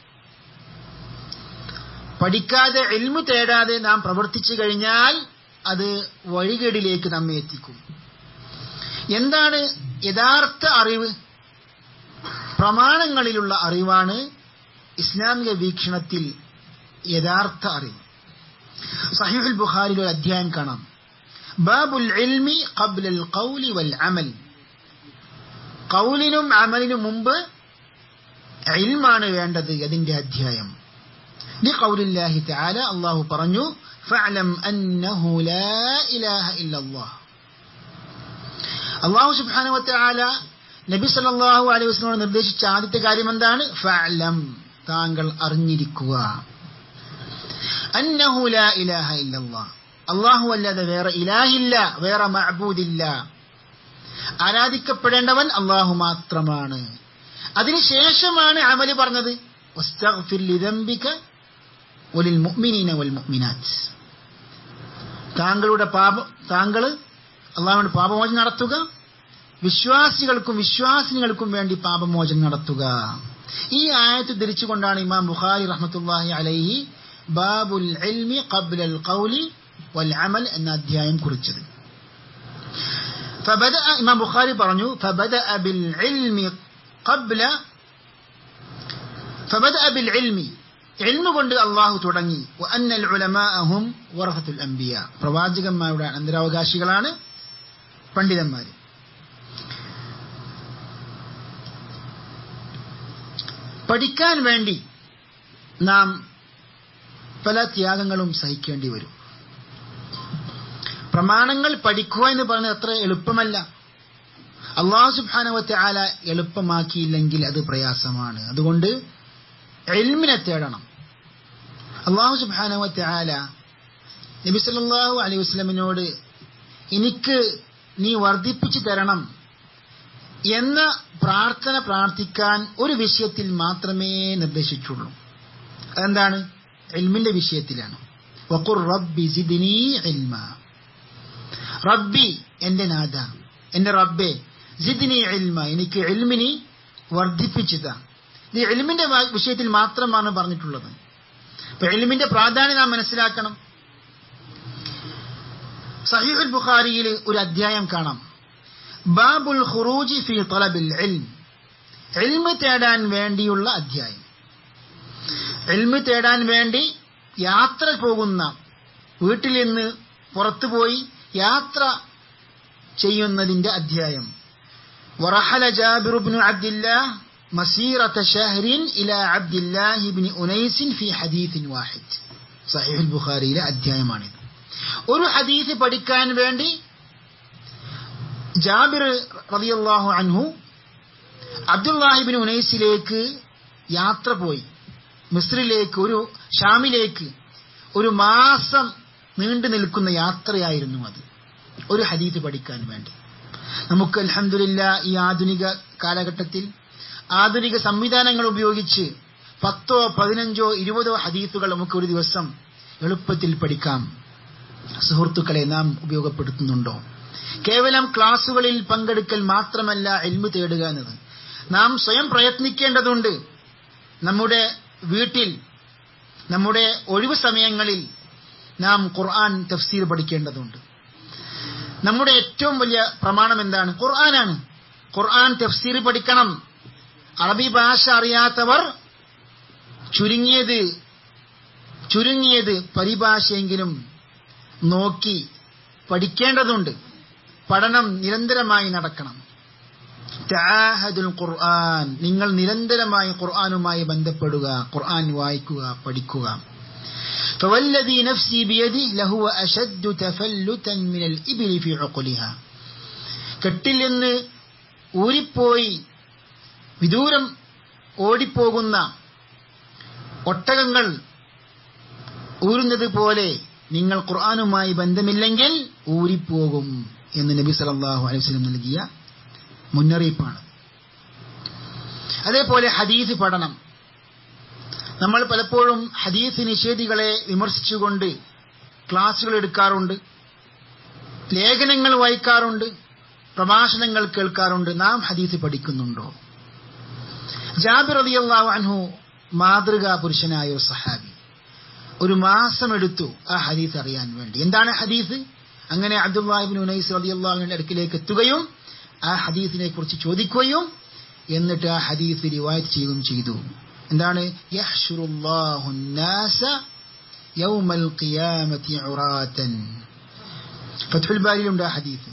പഠിക്കാതെ എൽമു തേടാതെ നാം പ്രവർത്തിച്ചു കഴിഞ്ഞാൽ അത് വഴികേടിലേക്ക് നമ്മെ എത്തിക്കും എന്താണ് യഥാർത്ഥ അറിവ് പ്രമാണങ്ങളിലുള്ള അറിവാണ് ഇസ്ലാമിക വീക്ഷണത്തിൽ യഥാർത്ഥ അറിവ് സഹീഹുൽ ബുഖാരിയിൽ ഒരു അധ്യായം കാണാം ബാബുൽ ഇൽമി ഖബ്ലൽ ഖൗലി വൽ അമൽ ഖൗലിനും അമലിനും മുമ്പ് ഇൽമാണ് വേണ്ടത് അതിന്റെ അധ്യായം لقول الله تعالى الله പറഞ്ഞു فاعلم أنه لا إله إلا الله അള്ളാഹു സുബ്ഹാനഹു വതആല നബി സല്ലല്ലാഹു അലൈഹി വസല്ലമയോട് നിർദ്ദേശിച്ച ആദ്യത്തെ കാര്യം എന്താണ് ഫഅലം താങ്കൾ അറിഞ്ഞിരിക്കുക അന്നഹു ലാ ഇലാഹ ഇല്ലല്ലാഹ് അള്ളാഹു അല്ലാതെ വേറെ ഇലാഹില്ല വേറെ മഅബൂദില്ല ആരാധിക്കപ്പെടേണ്ടവൻ അള്ളാഹു മാത്രമാണ് അതിനുശേഷമാണ് അമല് പറഞ്ഞത് വസ്തഗ്ഫിർ ലിദംബിക വലിൽ മുഅ്മിനീന വൽ മുഅ്മിനാത്ത് താങ്കളുടെ പാപ താങ്കൾ അള്ളാഹുവിന്റെ പാപമോചനം നടത്തുക വിശ്വാസികൾക്കും വിശ്വാസിനികൾക്കും വേണ്ടി പാപമോചനം നടത്തുക ഈ ആയത്ത് ധരിച്ചുകൊണ്ടാണ് ഇമാം ബുഖാരി റഹ്മത്തുള്ളാഹി അലൈഹി ബാബുൽ ഇൽമി ഖബ്ലൽ ഖൗലി വൽ അമൽ എന്ന അധ്യായം കുറിച്ചത് فبدأ إمام بخاري പറഞ്ഞു فبدأ بالعلم قبل فبدأ بالعلم علم കൊണ്ട് അള്ളാഹു തുടങ്ങി وأن العلماء هم ورثة الأنبياء പ്രവാചകന്മാരുടെ അനന്തരാവകാശികളാണ് പണ്ഡിതന്മാർ പഠിക്കാൻ വേണ്ടി നാം പല ത്യാഗങ്ങളും സഹിക്കേണ്ടി വരും പ്രമാണങ്ങൾ പഠിക്കുക എന്ന് പറയുന്നത് അത്ര എളുപ്പമല്ല അള്ളാഹു സുബാനവത്തെ ആല എളുപ്പമാക്കിയില്ലെങ്കിൽ അത് പ്രയാസമാണ് അതുകൊണ്ട് എൽമിനെ തേടണം അള്ളാഹു സുബാനവത്തെ ആല നബി സല്ലല്ലാഹു അലൈഹി വസ്ലമിനോട് എനിക്ക് നീ വർദ്ധിപ്പിച്ചു തരണം എന്ന പ്രാർത്ഥന പ്രാർത്ഥിക്കാൻ ഒരു വിഷയത്തിൽ മാത്രമേ നിർദ്ദേശിച്ചുള്ളൂ അതെന്താണ് എൽമിന്റെ വിഷയത്തിലാണ് വഖുർ റബ്ബി സിദ്നി ഇൽമ റബ്ബി എന്റെ നാഥ എന്റെ റബ്ബെ സിദ്നി ഇൽമ എനിക്ക് എൽമിനി വർദ്ധിപ്പിച്ചതാ ഇത് എൽമിന്റെ വിഷയത്തിൽ മാത്രമാണ് പറഞ്ഞിട്ടുള്ളത് അപ്പൊ എൽമിന്റെ പ്രാധാന്യം നാം മനസ്സിലാക്കണം സഹീഹുൽ ബുഖാരിയിൽ ഒരു അധ്യായം കാണാം ബാബുൽ ഖുറൂജി ഫി തലബിൽ ഇൽം ഇൽമ് തേടാൻ വേണ്ടിയുള്ള അധ്യായം ഇൽമ് തേടാൻ വേണ്ടി യാത്ര പോകുന്ന വീട്ടിൽ നിന്ന് പുറത്തുപോയി യാത്ര ചെയ്യുന്നതിന്റെ അധ്യായം ورحل جابر بن عبد الله مسيرة شهر إلى عبد الله بن أنيس في حديث واحد صحيح البخاري لا അധ്യായമാണിത് ഒരു ഹദീസ് പഠിക്കാൻ വേണ്ടി ജാബിർ റളിയല്ലാഹു അൻഹു അബ്ദുല്ലാഹിബിൻ ഉനൈസിലേക്ക് യാത്ര പോയി മിസ്രിലേക്ക് ഒരു ഷാമിലേക്ക് ഒരു മാസം നീണ്ടു നിൽക്കുന്ന യാത്രയായിരുന്നു അത് ഒരു ഹദീസ് പഠിക്കാൻ വേണ്ടി നമുക്ക് അൽഹംദുലില്ല ഈ ആധുനിക കാലഘട്ടത്തിൽ ആധുനിക സംവിധാനങ്ങൾ ഉപയോഗിച്ച് പത്തോ പതിനഞ്ചോ ഇരുപതോ ഹദീസുകൾ നമുക്ക് ഒരു ദിവസം എളുപ്പത്തിൽ പഠിക്കാം സുഹൃത്തുക്കളെ നാം ഉപയോഗപ്പെടുത്തുന്നുണ്ടോ കേവലം ക്ലാസുകളിൽ പങ്കെടുക്കൽ മാത്രമല്ല എൽമു തേടുക എന്നത് നാം സ്വയം പ്രയത്നിക്കേണ്ടതുണ്ട് നമ്മുടെ വീട്ടിൽ നമ്മുടെ ഒഴിവു സമയങ്ങളിൽ നാം ഖുർആൻ തഫ്സീർ പഠിക്കേണ്ടതുണ്ട് നമ്മുടെ ഏറ്റവും വലിയ പ്രമാണം എന്താണ് ഖുർആനാണ് ഖുർആൻ തഫ്സീർ പഠിക്കണം അറബി ഭാഷ അറിയാത്തവർ ചുരുങ്ങിയത് ചുരുങ്ങിയത് പരിഭാഷയെങ്കിലും നോക്കി പഠിക്കേണ്ടതുണ്ട് പഠനം നിരന്തരമായി നടക്കണം തആഹദുൽ ഖുർആൻ നിങ്ങൾ നിരന്തരമായി ഖുർആനുമായി ബന്ധപ്പെടുക ഖുർആൻ വായിക്കുക പഠിക്കുക فوالذي نفسي بيده لهو أشد تفلتا من الإبل في عقلها കെട്ടിൽ നിന്ന് ഊരിപ്പോയി വിദൂരം ഓടിപ്പോകുന്ന ഒട്ടകങ്ങൾ ഊരുന്നത് പോലെ നിങ്ങൾ ഖുർആാനുമായി ബന്ധമില്ലെങ്കിൽ ഊരിപ്പോകും എന്ന് നബി സല്ലല്ലാഹു അലൈഹി വസല്ലം നൽകിയ മുന്നറിയിപ്പാണ് അതേപോലെ ഹദീസ് പഠനം നമ്മൾ പലപ്പോഴും ഹദീസ് നിഷേധികളെ വിമർശിച്ചുകൊണ്ട് ക്ലാസുകൾ എടുക്കാറുണ്ട് ലേഖനങ്ങൾ വായിക്കാറുണ്ട് പ്രഭാഷണങ്ങൾ കേൾക്കാറുണ്ട് നാം ഹദീസ് പഠിക്കുന്നുണ്ടോ ജാബിർ റളിയല്ലാഹു അൻഹു മാതൃകാ പുരുഷനായ ഒരു സഹാബി ഒരു മാസം എടുത്തു ആ ഹദീസ് അറിയാൻ വേണ്ടി എന്താണ് ഹദീസ് അങ്ങനെ അബ്ദുല്ലാഹിബിൻ ഉനൈസ് റളിയല്ലാഹുവിന്റെ അടുക്കിലേക്ക് എത്തുകയും ആ ഹദീസിനെ കുറിച്ച് ചോദിക്കുകയും എന്നിട്ട് ആ ഹദീസ് റിവായത്ത് ചെയ്യുകയും ചെയ്തു എന്താണ് യഹ്ശുറുല്ലാഹു الناس يوم القيامة عراة ഫത്ഹുൽ ബാരിയിലുണ്ട് ആ ഹദീസ്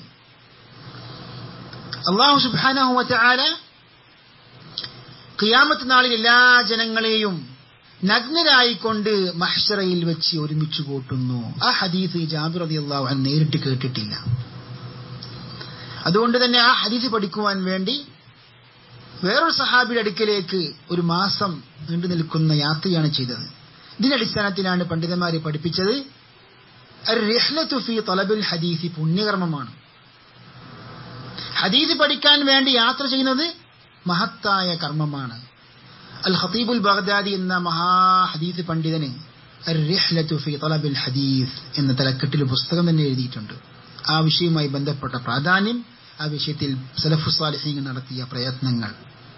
അള്ളാഹു സുബ്ഹാനഹു വതആല ഖിയാമത്ത് നാളിൽ എല്ലാ ജനങ്ങളെയും നഗ്നരായിക്കൊണ്ട് മഹ്ഷറയിൽ വെച്ച് ഒരുമിച്ച് കൂട്ടുന്നു ആ ഹദീസ് ജാബിർ റളിയല്ലാഹു അൻഹു നേരിട്ട് കേട്ടിട്ടില്ല അതുകൊണ്ട് തന്നെ ആ ഹദീസ് പഠിക്കുവാൻ വേണ്ടി വേറൊരു സഹാബിയുടെ അടുക്കലേക്ക് ഒരു മാസം നീണ്ടു നിൽക്കുന്ന യാത്രയാണ് ചെയ്തത് ഇതിന്റെ അടിസ്ഥാനത്തിലാണ് പണ്ഡിതന്മാരെ പഠിപ്പിച്ചത് റിഹ്ലത്തു ഫി തലബിൽ ഹദീസി പുണ്യകർമ്മമാണ് ഹദീസ് പഠിക്കാൻ വേണ്ടി യാത്ര ചെയ്യുന്നത് മഹത്തായ കർമ്മമാണ് അൽ ഖതീബുൽ ബഗ്ദാദി എന്ന മഹാ ഹദീസ് പണ്ഡിതന് റിഹ്ലത്തു ഫി തലബിൽ ഹദീസ് എന്ന തലക്കെട്ടിൽ പുസ്തകം തന്നെ എഴുതിയിട്ടുണ്ട് ആ വിഷയവുമായി ബന്ധപ്പെട്ട പ്രാധാന്യം ആ വിഷയത്തിൽ സലഫു സാലിഹീങ്ങൾ നടത്തിയ പ്രയത്നങ്ങൾ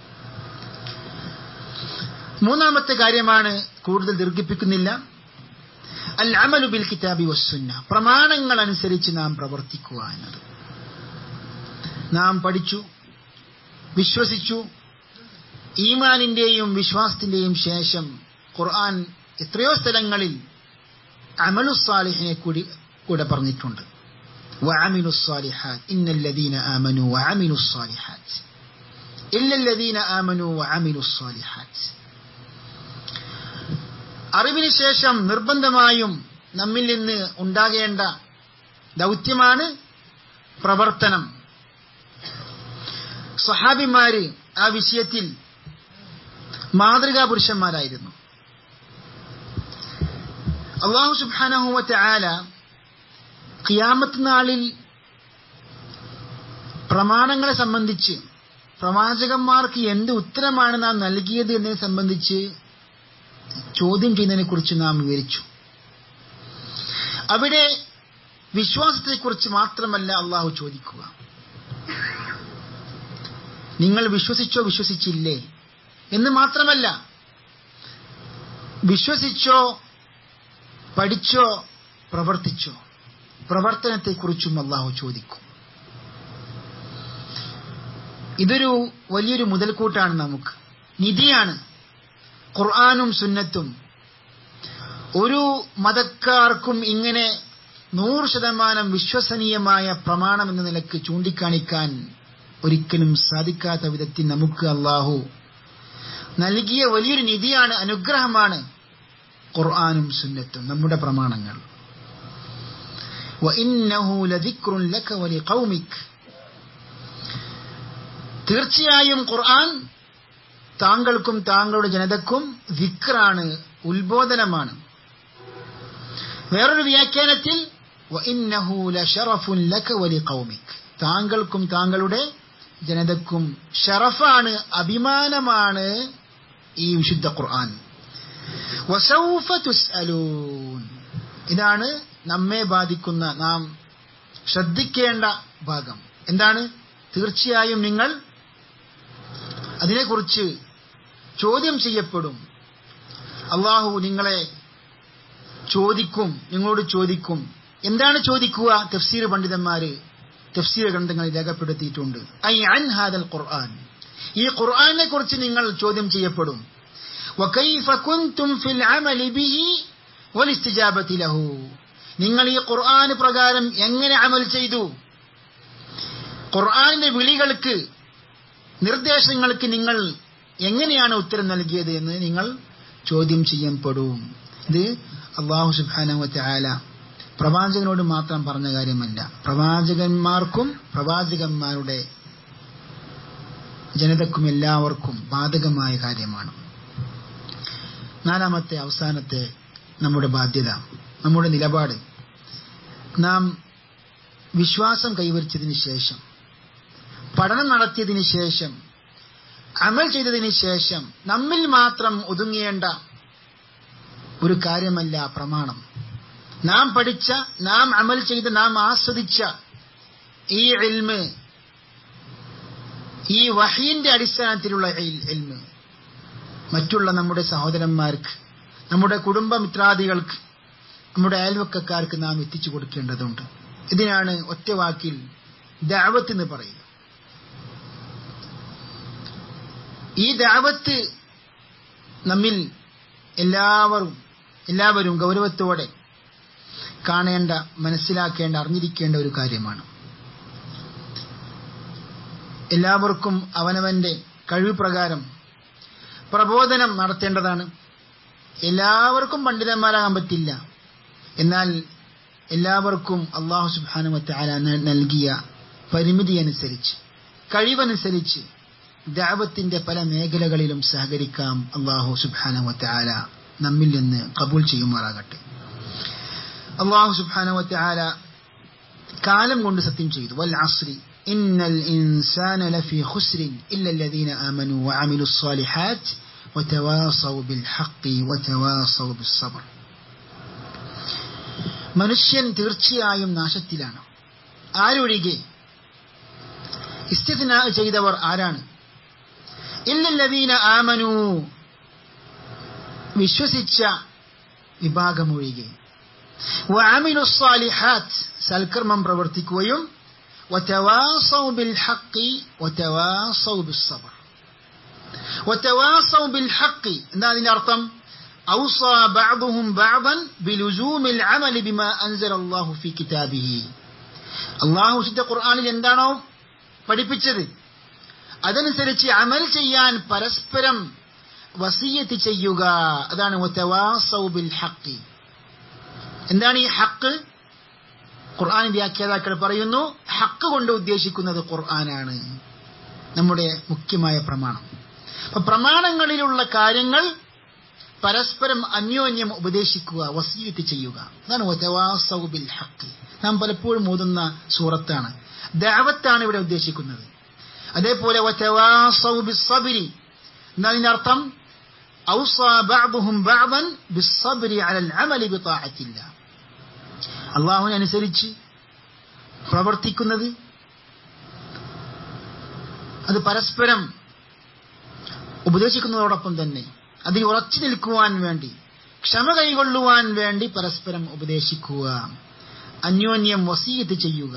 മൂന്നാമത്തെ കാര്യമാണ് കൂടുതൽ ദീർഘിപ്പിക്കുന്നില്ല അൽ അമലു ബിൽ കിതാബി വസ്സുന്ന പ്രമാണങ്ങൾ അനുസരിച്ച് നാം പ്രവർത്തിക്കുക എന്നത് നാം പഠിച്ചു വിശ്വസിച്ചു ഈമാനിന്റെയും വിശ്വാസത്തിന്റെയും ശേഷം ഖുർആൻ എത്രയോ സ്ഥലങ്ങളിൽ അമലു സാലിഹിനെ കൂടി കൂടെ പറഞ്ഞിട്ടുണ്ട് وعملوا الصالحات إن الذين آمنوا وعملوا الصالحات إلا الذين آمنوا وعملوا الصالحات അറിവിന് ശേഷം നിർബന്ധമായും നമ്മിൽ നിന്ന് ഉണ്ടാകേണ്ട ദൗത്യമാണ് പ്രവർത്തനം സഹാബിമാര് ആ വിഷയത്തിൽ മാതൃകാ പുരുഷന്മാരായിരുന്നു അള്ളാഹു സുബാനഹുവത്തെ ആല ഖിയാമത്ത് നാളിൽ പ്രമാണങ്ങളെ സംബന്ധിച്ച് പ്രവാചകന്മാർക്ക് എന്ത് ഉത്തരമാണ് നാം നൽകിയത് എന്നതിനെ സംബന്ധിച്ച് ചോദ്യം ചെയ്യുന്നതിനെ കുറിച്ച് നാം വിവരിച്ചു അവിടെ വിശ്വാസത്തെക്കുറിച്ച് മാത്രമല്ല അള്ളാഹു ചോദിക്കുക നിങ്ങൾ വിശ്വസിച്ചോ വിശ്വസിച്ചില്ലേ എന്ന് മാത്രമല്ല വിശ്വസിച്ചോ പഠിച്ചോ പ്രവർത്തിച്ചോ പ്രവർത്തനത്തെക്കുറിച്ചും അള്ളാഹു ചോദിക്കും ഇതൊരു വലിയൊരു മുതൽക്കൂട്ടാണ് നമുക്ക് നിധിയാണ് ഖുർആാനും സുന്നത്തും ഒരു മതക്കാർക്കും ഇങ്ങനെ നൂറ് ശതമാനം വിശ്വസനീയമായ പ്രമാണം എന്ന നിലക്ക് ചൂണ്ടിക്കാണിക്കാൻ ഒരിക്കലും സാധിക്കാത്ത വിധത്തിൽ നമുക്ക് അള്ളാഹു നൽകിയ വലിയൊരു നിധിയാണ് അനുഗ്രഹമാണ് ഖുർആാനും സുന്നത്തും നമ്മുടെ പ്രമാണങ്ങൾ وإنه لذكر لك ولقومك തീർച്ചയായും ഖുർആൻ താങ്കൾക്കും താങ്കളുടെ ജനതക്കും വിക്റാണ് ഉത്ബോധനമാണ് വേറൊരു വ്യാഖ്യാനത്തിൽ وإنه لشرف لك ولقومك താങ്കൾക്കും താങ്കളുടെ ജനതക്കും ഷറഫാണ് അഭിമാനമാണ് ഈ വിശുദ്ധ ഖുർആൻ വസൗഫ തുസ്അലൂൻ ഇതാണ് നമ്മെ ബാധിക്കുന്ന നാം ശ്രദ്ധിക്കേണ്ട ഭാഗം എന്താണ് തീർച്ചയായും നിങ്ങൾ അതിനെക്കുറിച്ച് ചോദ്യം ചെയ്യപ്പെടും അള്ളാഹു നിങ്ങളെ ചോദിക്കും നിങ്ങളോട് ചോദിക്കും എന്താണ് ചോദിക്കുക തഫ്സീർ പണ്ഡിതന്മാര് തഫ്സീർ ഗ്രന്ഥങ്ങളിൽ രേഖപ്പെടുത്തിയിട്ടുണ്ട് ഐ അൻ ഹാദൽ ഖുർആൻ ഈ ഖുർആനെ കുറിച്ച് നിങ്ങൾ ചോദ്യം ചെയ്യപ്പെടും وكيف كنتم في العمل به والاستجابة له നിങ്ങൾ ഈ ഖുർആൻ പ്രകാരം എങ്ങനെ അമൽ ചെയ്തു ഖുർആനിന്റെ വിളികൾക്ക് നിർദ്ദേശങ്ങൾക്ക് നിങ്ങൾ എങ്ങനെയാണ് ഉത്തരം നൽകിയത് എന്ന് നിങ്ങൾ ചോദ്യം ചെയ്യപ്പെടും ഇത് അള്ളാഹു സുബാനുവറ്റാല പ്രവാചകനോട് മാത്രം പറഞ്ഞ കാര്യമല്ല പ്രവാചകന്മാർക്കും പ്രവാചകന്മാരുടെ ജനതക്കും എല്ലാവർക്കും ബാധകമായ കാര്യമാണ് നാലാമത്തെ അവസാനത്തെ നമ്മുടെ ബാധ്യത നമ്മുടെ നിലപാട് നാം വിശ്വാസം കൈവരിച്ചതിന് ശേഷം പഠനം നടത്തിയതിന് ശേഷം അമൽ ചെയ്തതിന് ശേഷം നമ്മിൽ മാത്രം ഒതുങ്ങേണ്ട ഒരു കാര്യമല്ല പ്രമാണം നാം പഠിച്ച നാം അമൽ ചെയ്ത് നാം ആസ്വദിച്ച ഈ എൽമ് ഈ വഹീന്റെ അടിസ്ഥാനത്തിലുള്ള എൽമ് മറ്റുള്ള നമ്മുടെ സഹോദരന്മാർക്ക് നമ്മുടെ കുടുംബമിത്രാദികൾക്ക് നമ്മുടെ അയൽവക്കക്കാർക്ക് നാം എത്തിച്ചു കൊടുക്കേണ്ടതുണ്ട് ഇതിനാണ് ഒറ്റ വാക്കിൽ ദാവത്ത് എന്ന് പറയുക ഈ ദാവത്ത് നമ്മിൽ എല്ലാവരും എല്ലാവരും ഗൗരവത്തോടെ കാണേണ്ട മനസ്സിലാക്കേണ്ട അറിഞ്ഞിരിക്കേണ്ട ഒരു കാര്യമാണ് എല്ലാവർക്കും അവനവന്റെ കഴിവ് പ്രകാരം പ്രബോധനം നടത്തേണ്ടതാണ് എല്ലാവർക്കും പണ്ഡിതന്മാരാകാൻ പറ്റില്ല എന്നാൽ എല്ലാവർക്കും അള്ളാഹു സുബാനുമത്താല നൽകിയ പരിമിതി അനുസരിച്ച് കഴിവനുസരിച്ച് ദാവത്തിന്റെ പല മേഖലകളിലും സഹകരിക്കാം അള്ളാഹു സുബാനുവത്താല നമ്മിൽ നിന്ന് കബൂൽ ചെയ്യുമാറാകട്ടെ അള്ളാഹു സുബാനുവത്താല കാലം കൊണ്ട് സത്യം ചെയ്തു വൽ അസ്രി إن الإنسان لفي خسر إلا الذين آمنوا وعملوا الصالحات وتواصوا بالحق وتواصوا بالصبر മനുഷ്യൻ തീർച്ചയായും നാശത്തിലാണ് ആരൊഴികെ ഇസ്തിന ചെയ്തവർ ആരാണ് ഇല്ലല്ലവീന ആമനു വിശ്വസിച്ച വിഭാഗമൊഴികെ വാമിനുസ്വാലിഹാത്ത് സൽക്കർമ്മം പ്രവർത്തിക്കുകയും وتواصوا بالحق وتواصوا بالصبر وتواصوا بالحق എന്താണ് ഇതിന്റെ അർത്ഥം أوصى بعضهم بعضا بلزوم العمل بما أنزل الله في كتابه അള്ളാഹു വിശുദ്ധ ഖുർആാനിൽ എന്താണോ പഠിപ്പിച്ചത് അതനുസരിച്ച് അമൽ ചെയ്യാൻ പരസ്പരം വസീയത്ത് ചെയ്യുക അതാണ് ബിൽ ഹക്കി എന്താണ് ഈ ഹക്ക് ഖുർആൻ വ്യാഖ്യാതാക്കൾ പറയുന്നു ഹക്ക് കൊണ്ട് ഉദ്ദേശിക്കുന്നത് ഖുർആനാണ് നമ്മുടെ മുഖ്യമായ പ്രമാണം അപ്പൊ പ്രമാണങ്ങളിലുള്ള കാര്യങ്ങൾ പരസ്പരം അന്യോന്യം ഉപദേശിക്കുക വസീയത്ത് ചെയ്യുക അതാണ് ബിൽ ഹക്ക് നാം പലപ്പോഴും ഓതുന്ന സൂറത്താണ് ദാവത്താണ് ഇവിടെ ഉദ്ദേശിക്കുന്നത് അതേപോലെ ബിസ്സബരി എന്നാൽ ഇതിന്റെ അർത്ഥം أوصى بعضهم بعضا بالصبر على العمل بطاعة الله അള്ളാഹുവിനെ അനുസരിച്ച് പ്രവർത്തിക്കുന്നത് അത് പരസ്പരം ഉപദേശിക്കുന്നതോടൊപ്പം തന്നെ അതിൽ ഉറച്ചു നിൽക്കുവാൻ വേണ്ടി ക്ഷമ കൈകൊള്ളുവാൻ വേണ്ടി പരസ്പരം ഉപദേശിക്കുക അന്യോന്യം വസീയത്ത് ചെയ്യുക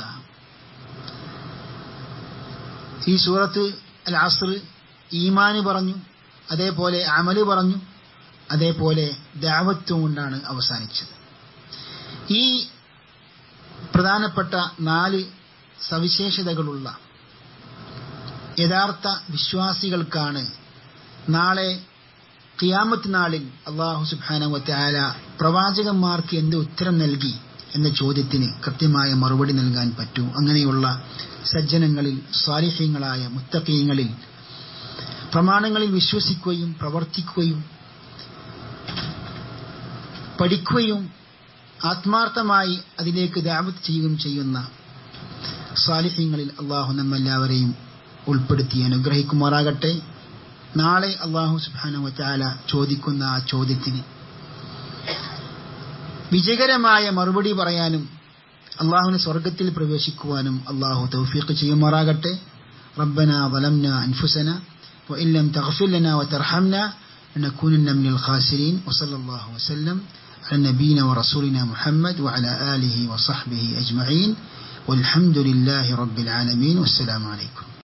ഈ സൂറത്ത് അൽ അസ്ർ ഈമാന് പറഞ്ഞു അതേപോലെ അമല് പറഞ്ഞു അതേപോലെ ദാവത്തും കൊണ്ടാണ് അവസാനിച്ചത് ഈ പ്രധാനപ്പെട്ട നാല് സവിശേഷതകളുള്ള യഥാർത്ഥ വിശ്വാസികൾക്കാണ് നാളെ ഖിയാമത്ത് നാളിൽ അള്ളാഹു സുബാനവത്തായ പ്രവാചകന്മാർക്ക് എന്ത് ഉത്തരം നൽകി എന്ന ചോദ്യത്തിന് കൃത്യമായ മറുപടി നൽകാൻ പറ്റൂ അങ്ങനെയുള്ള സജ്ജനങ്ങളിൽ സ്വാലിഹ്യങ്ങളായ മുത്തക്കീയങ്ങളിൽ പ്രമാണങ്ങളിൽ വിശ്വസിക്കുകയും പ്രവർത്തിക്കുകയും പഠിക്കുകയും ആത്മാർത്ഥമായി അതിലേക്ക് ദാവത്ത് ചെയ്യുകയും ചെയ്യുന്ന സാലിഹ്യങ്ങളിൽ അള്ളാഹു നമ്മെല്ലാവരെയും ഉൾപ്പെടുത്തി അനുഗ്രഹിക്കുമാറാകട്ടെ നാളെ അള്ളാഹു സുബാന വച്ചാല ചോദിക്കുന്ന ആ ചോദ്യത്തിന് വിജയകരമായ മറുപടി പറയാനും അള്ളാഹുവിന് സ്വർഗത്തിൽ പ്രവേശിക്കുവാനും അള്ളാഹു തൗഫീഖ് ചെയ്യുമാറാകട്ടെ ربنا ظلمنا أنفسنا وإن لم تغفر لنا وترحمنا لنكونن من الخاسرين وصلى الله وسلم على نبينا ورسولنا محمد وعلى آله وصحبه أجمعين والحمد لله رب العالمين والسلام عليكم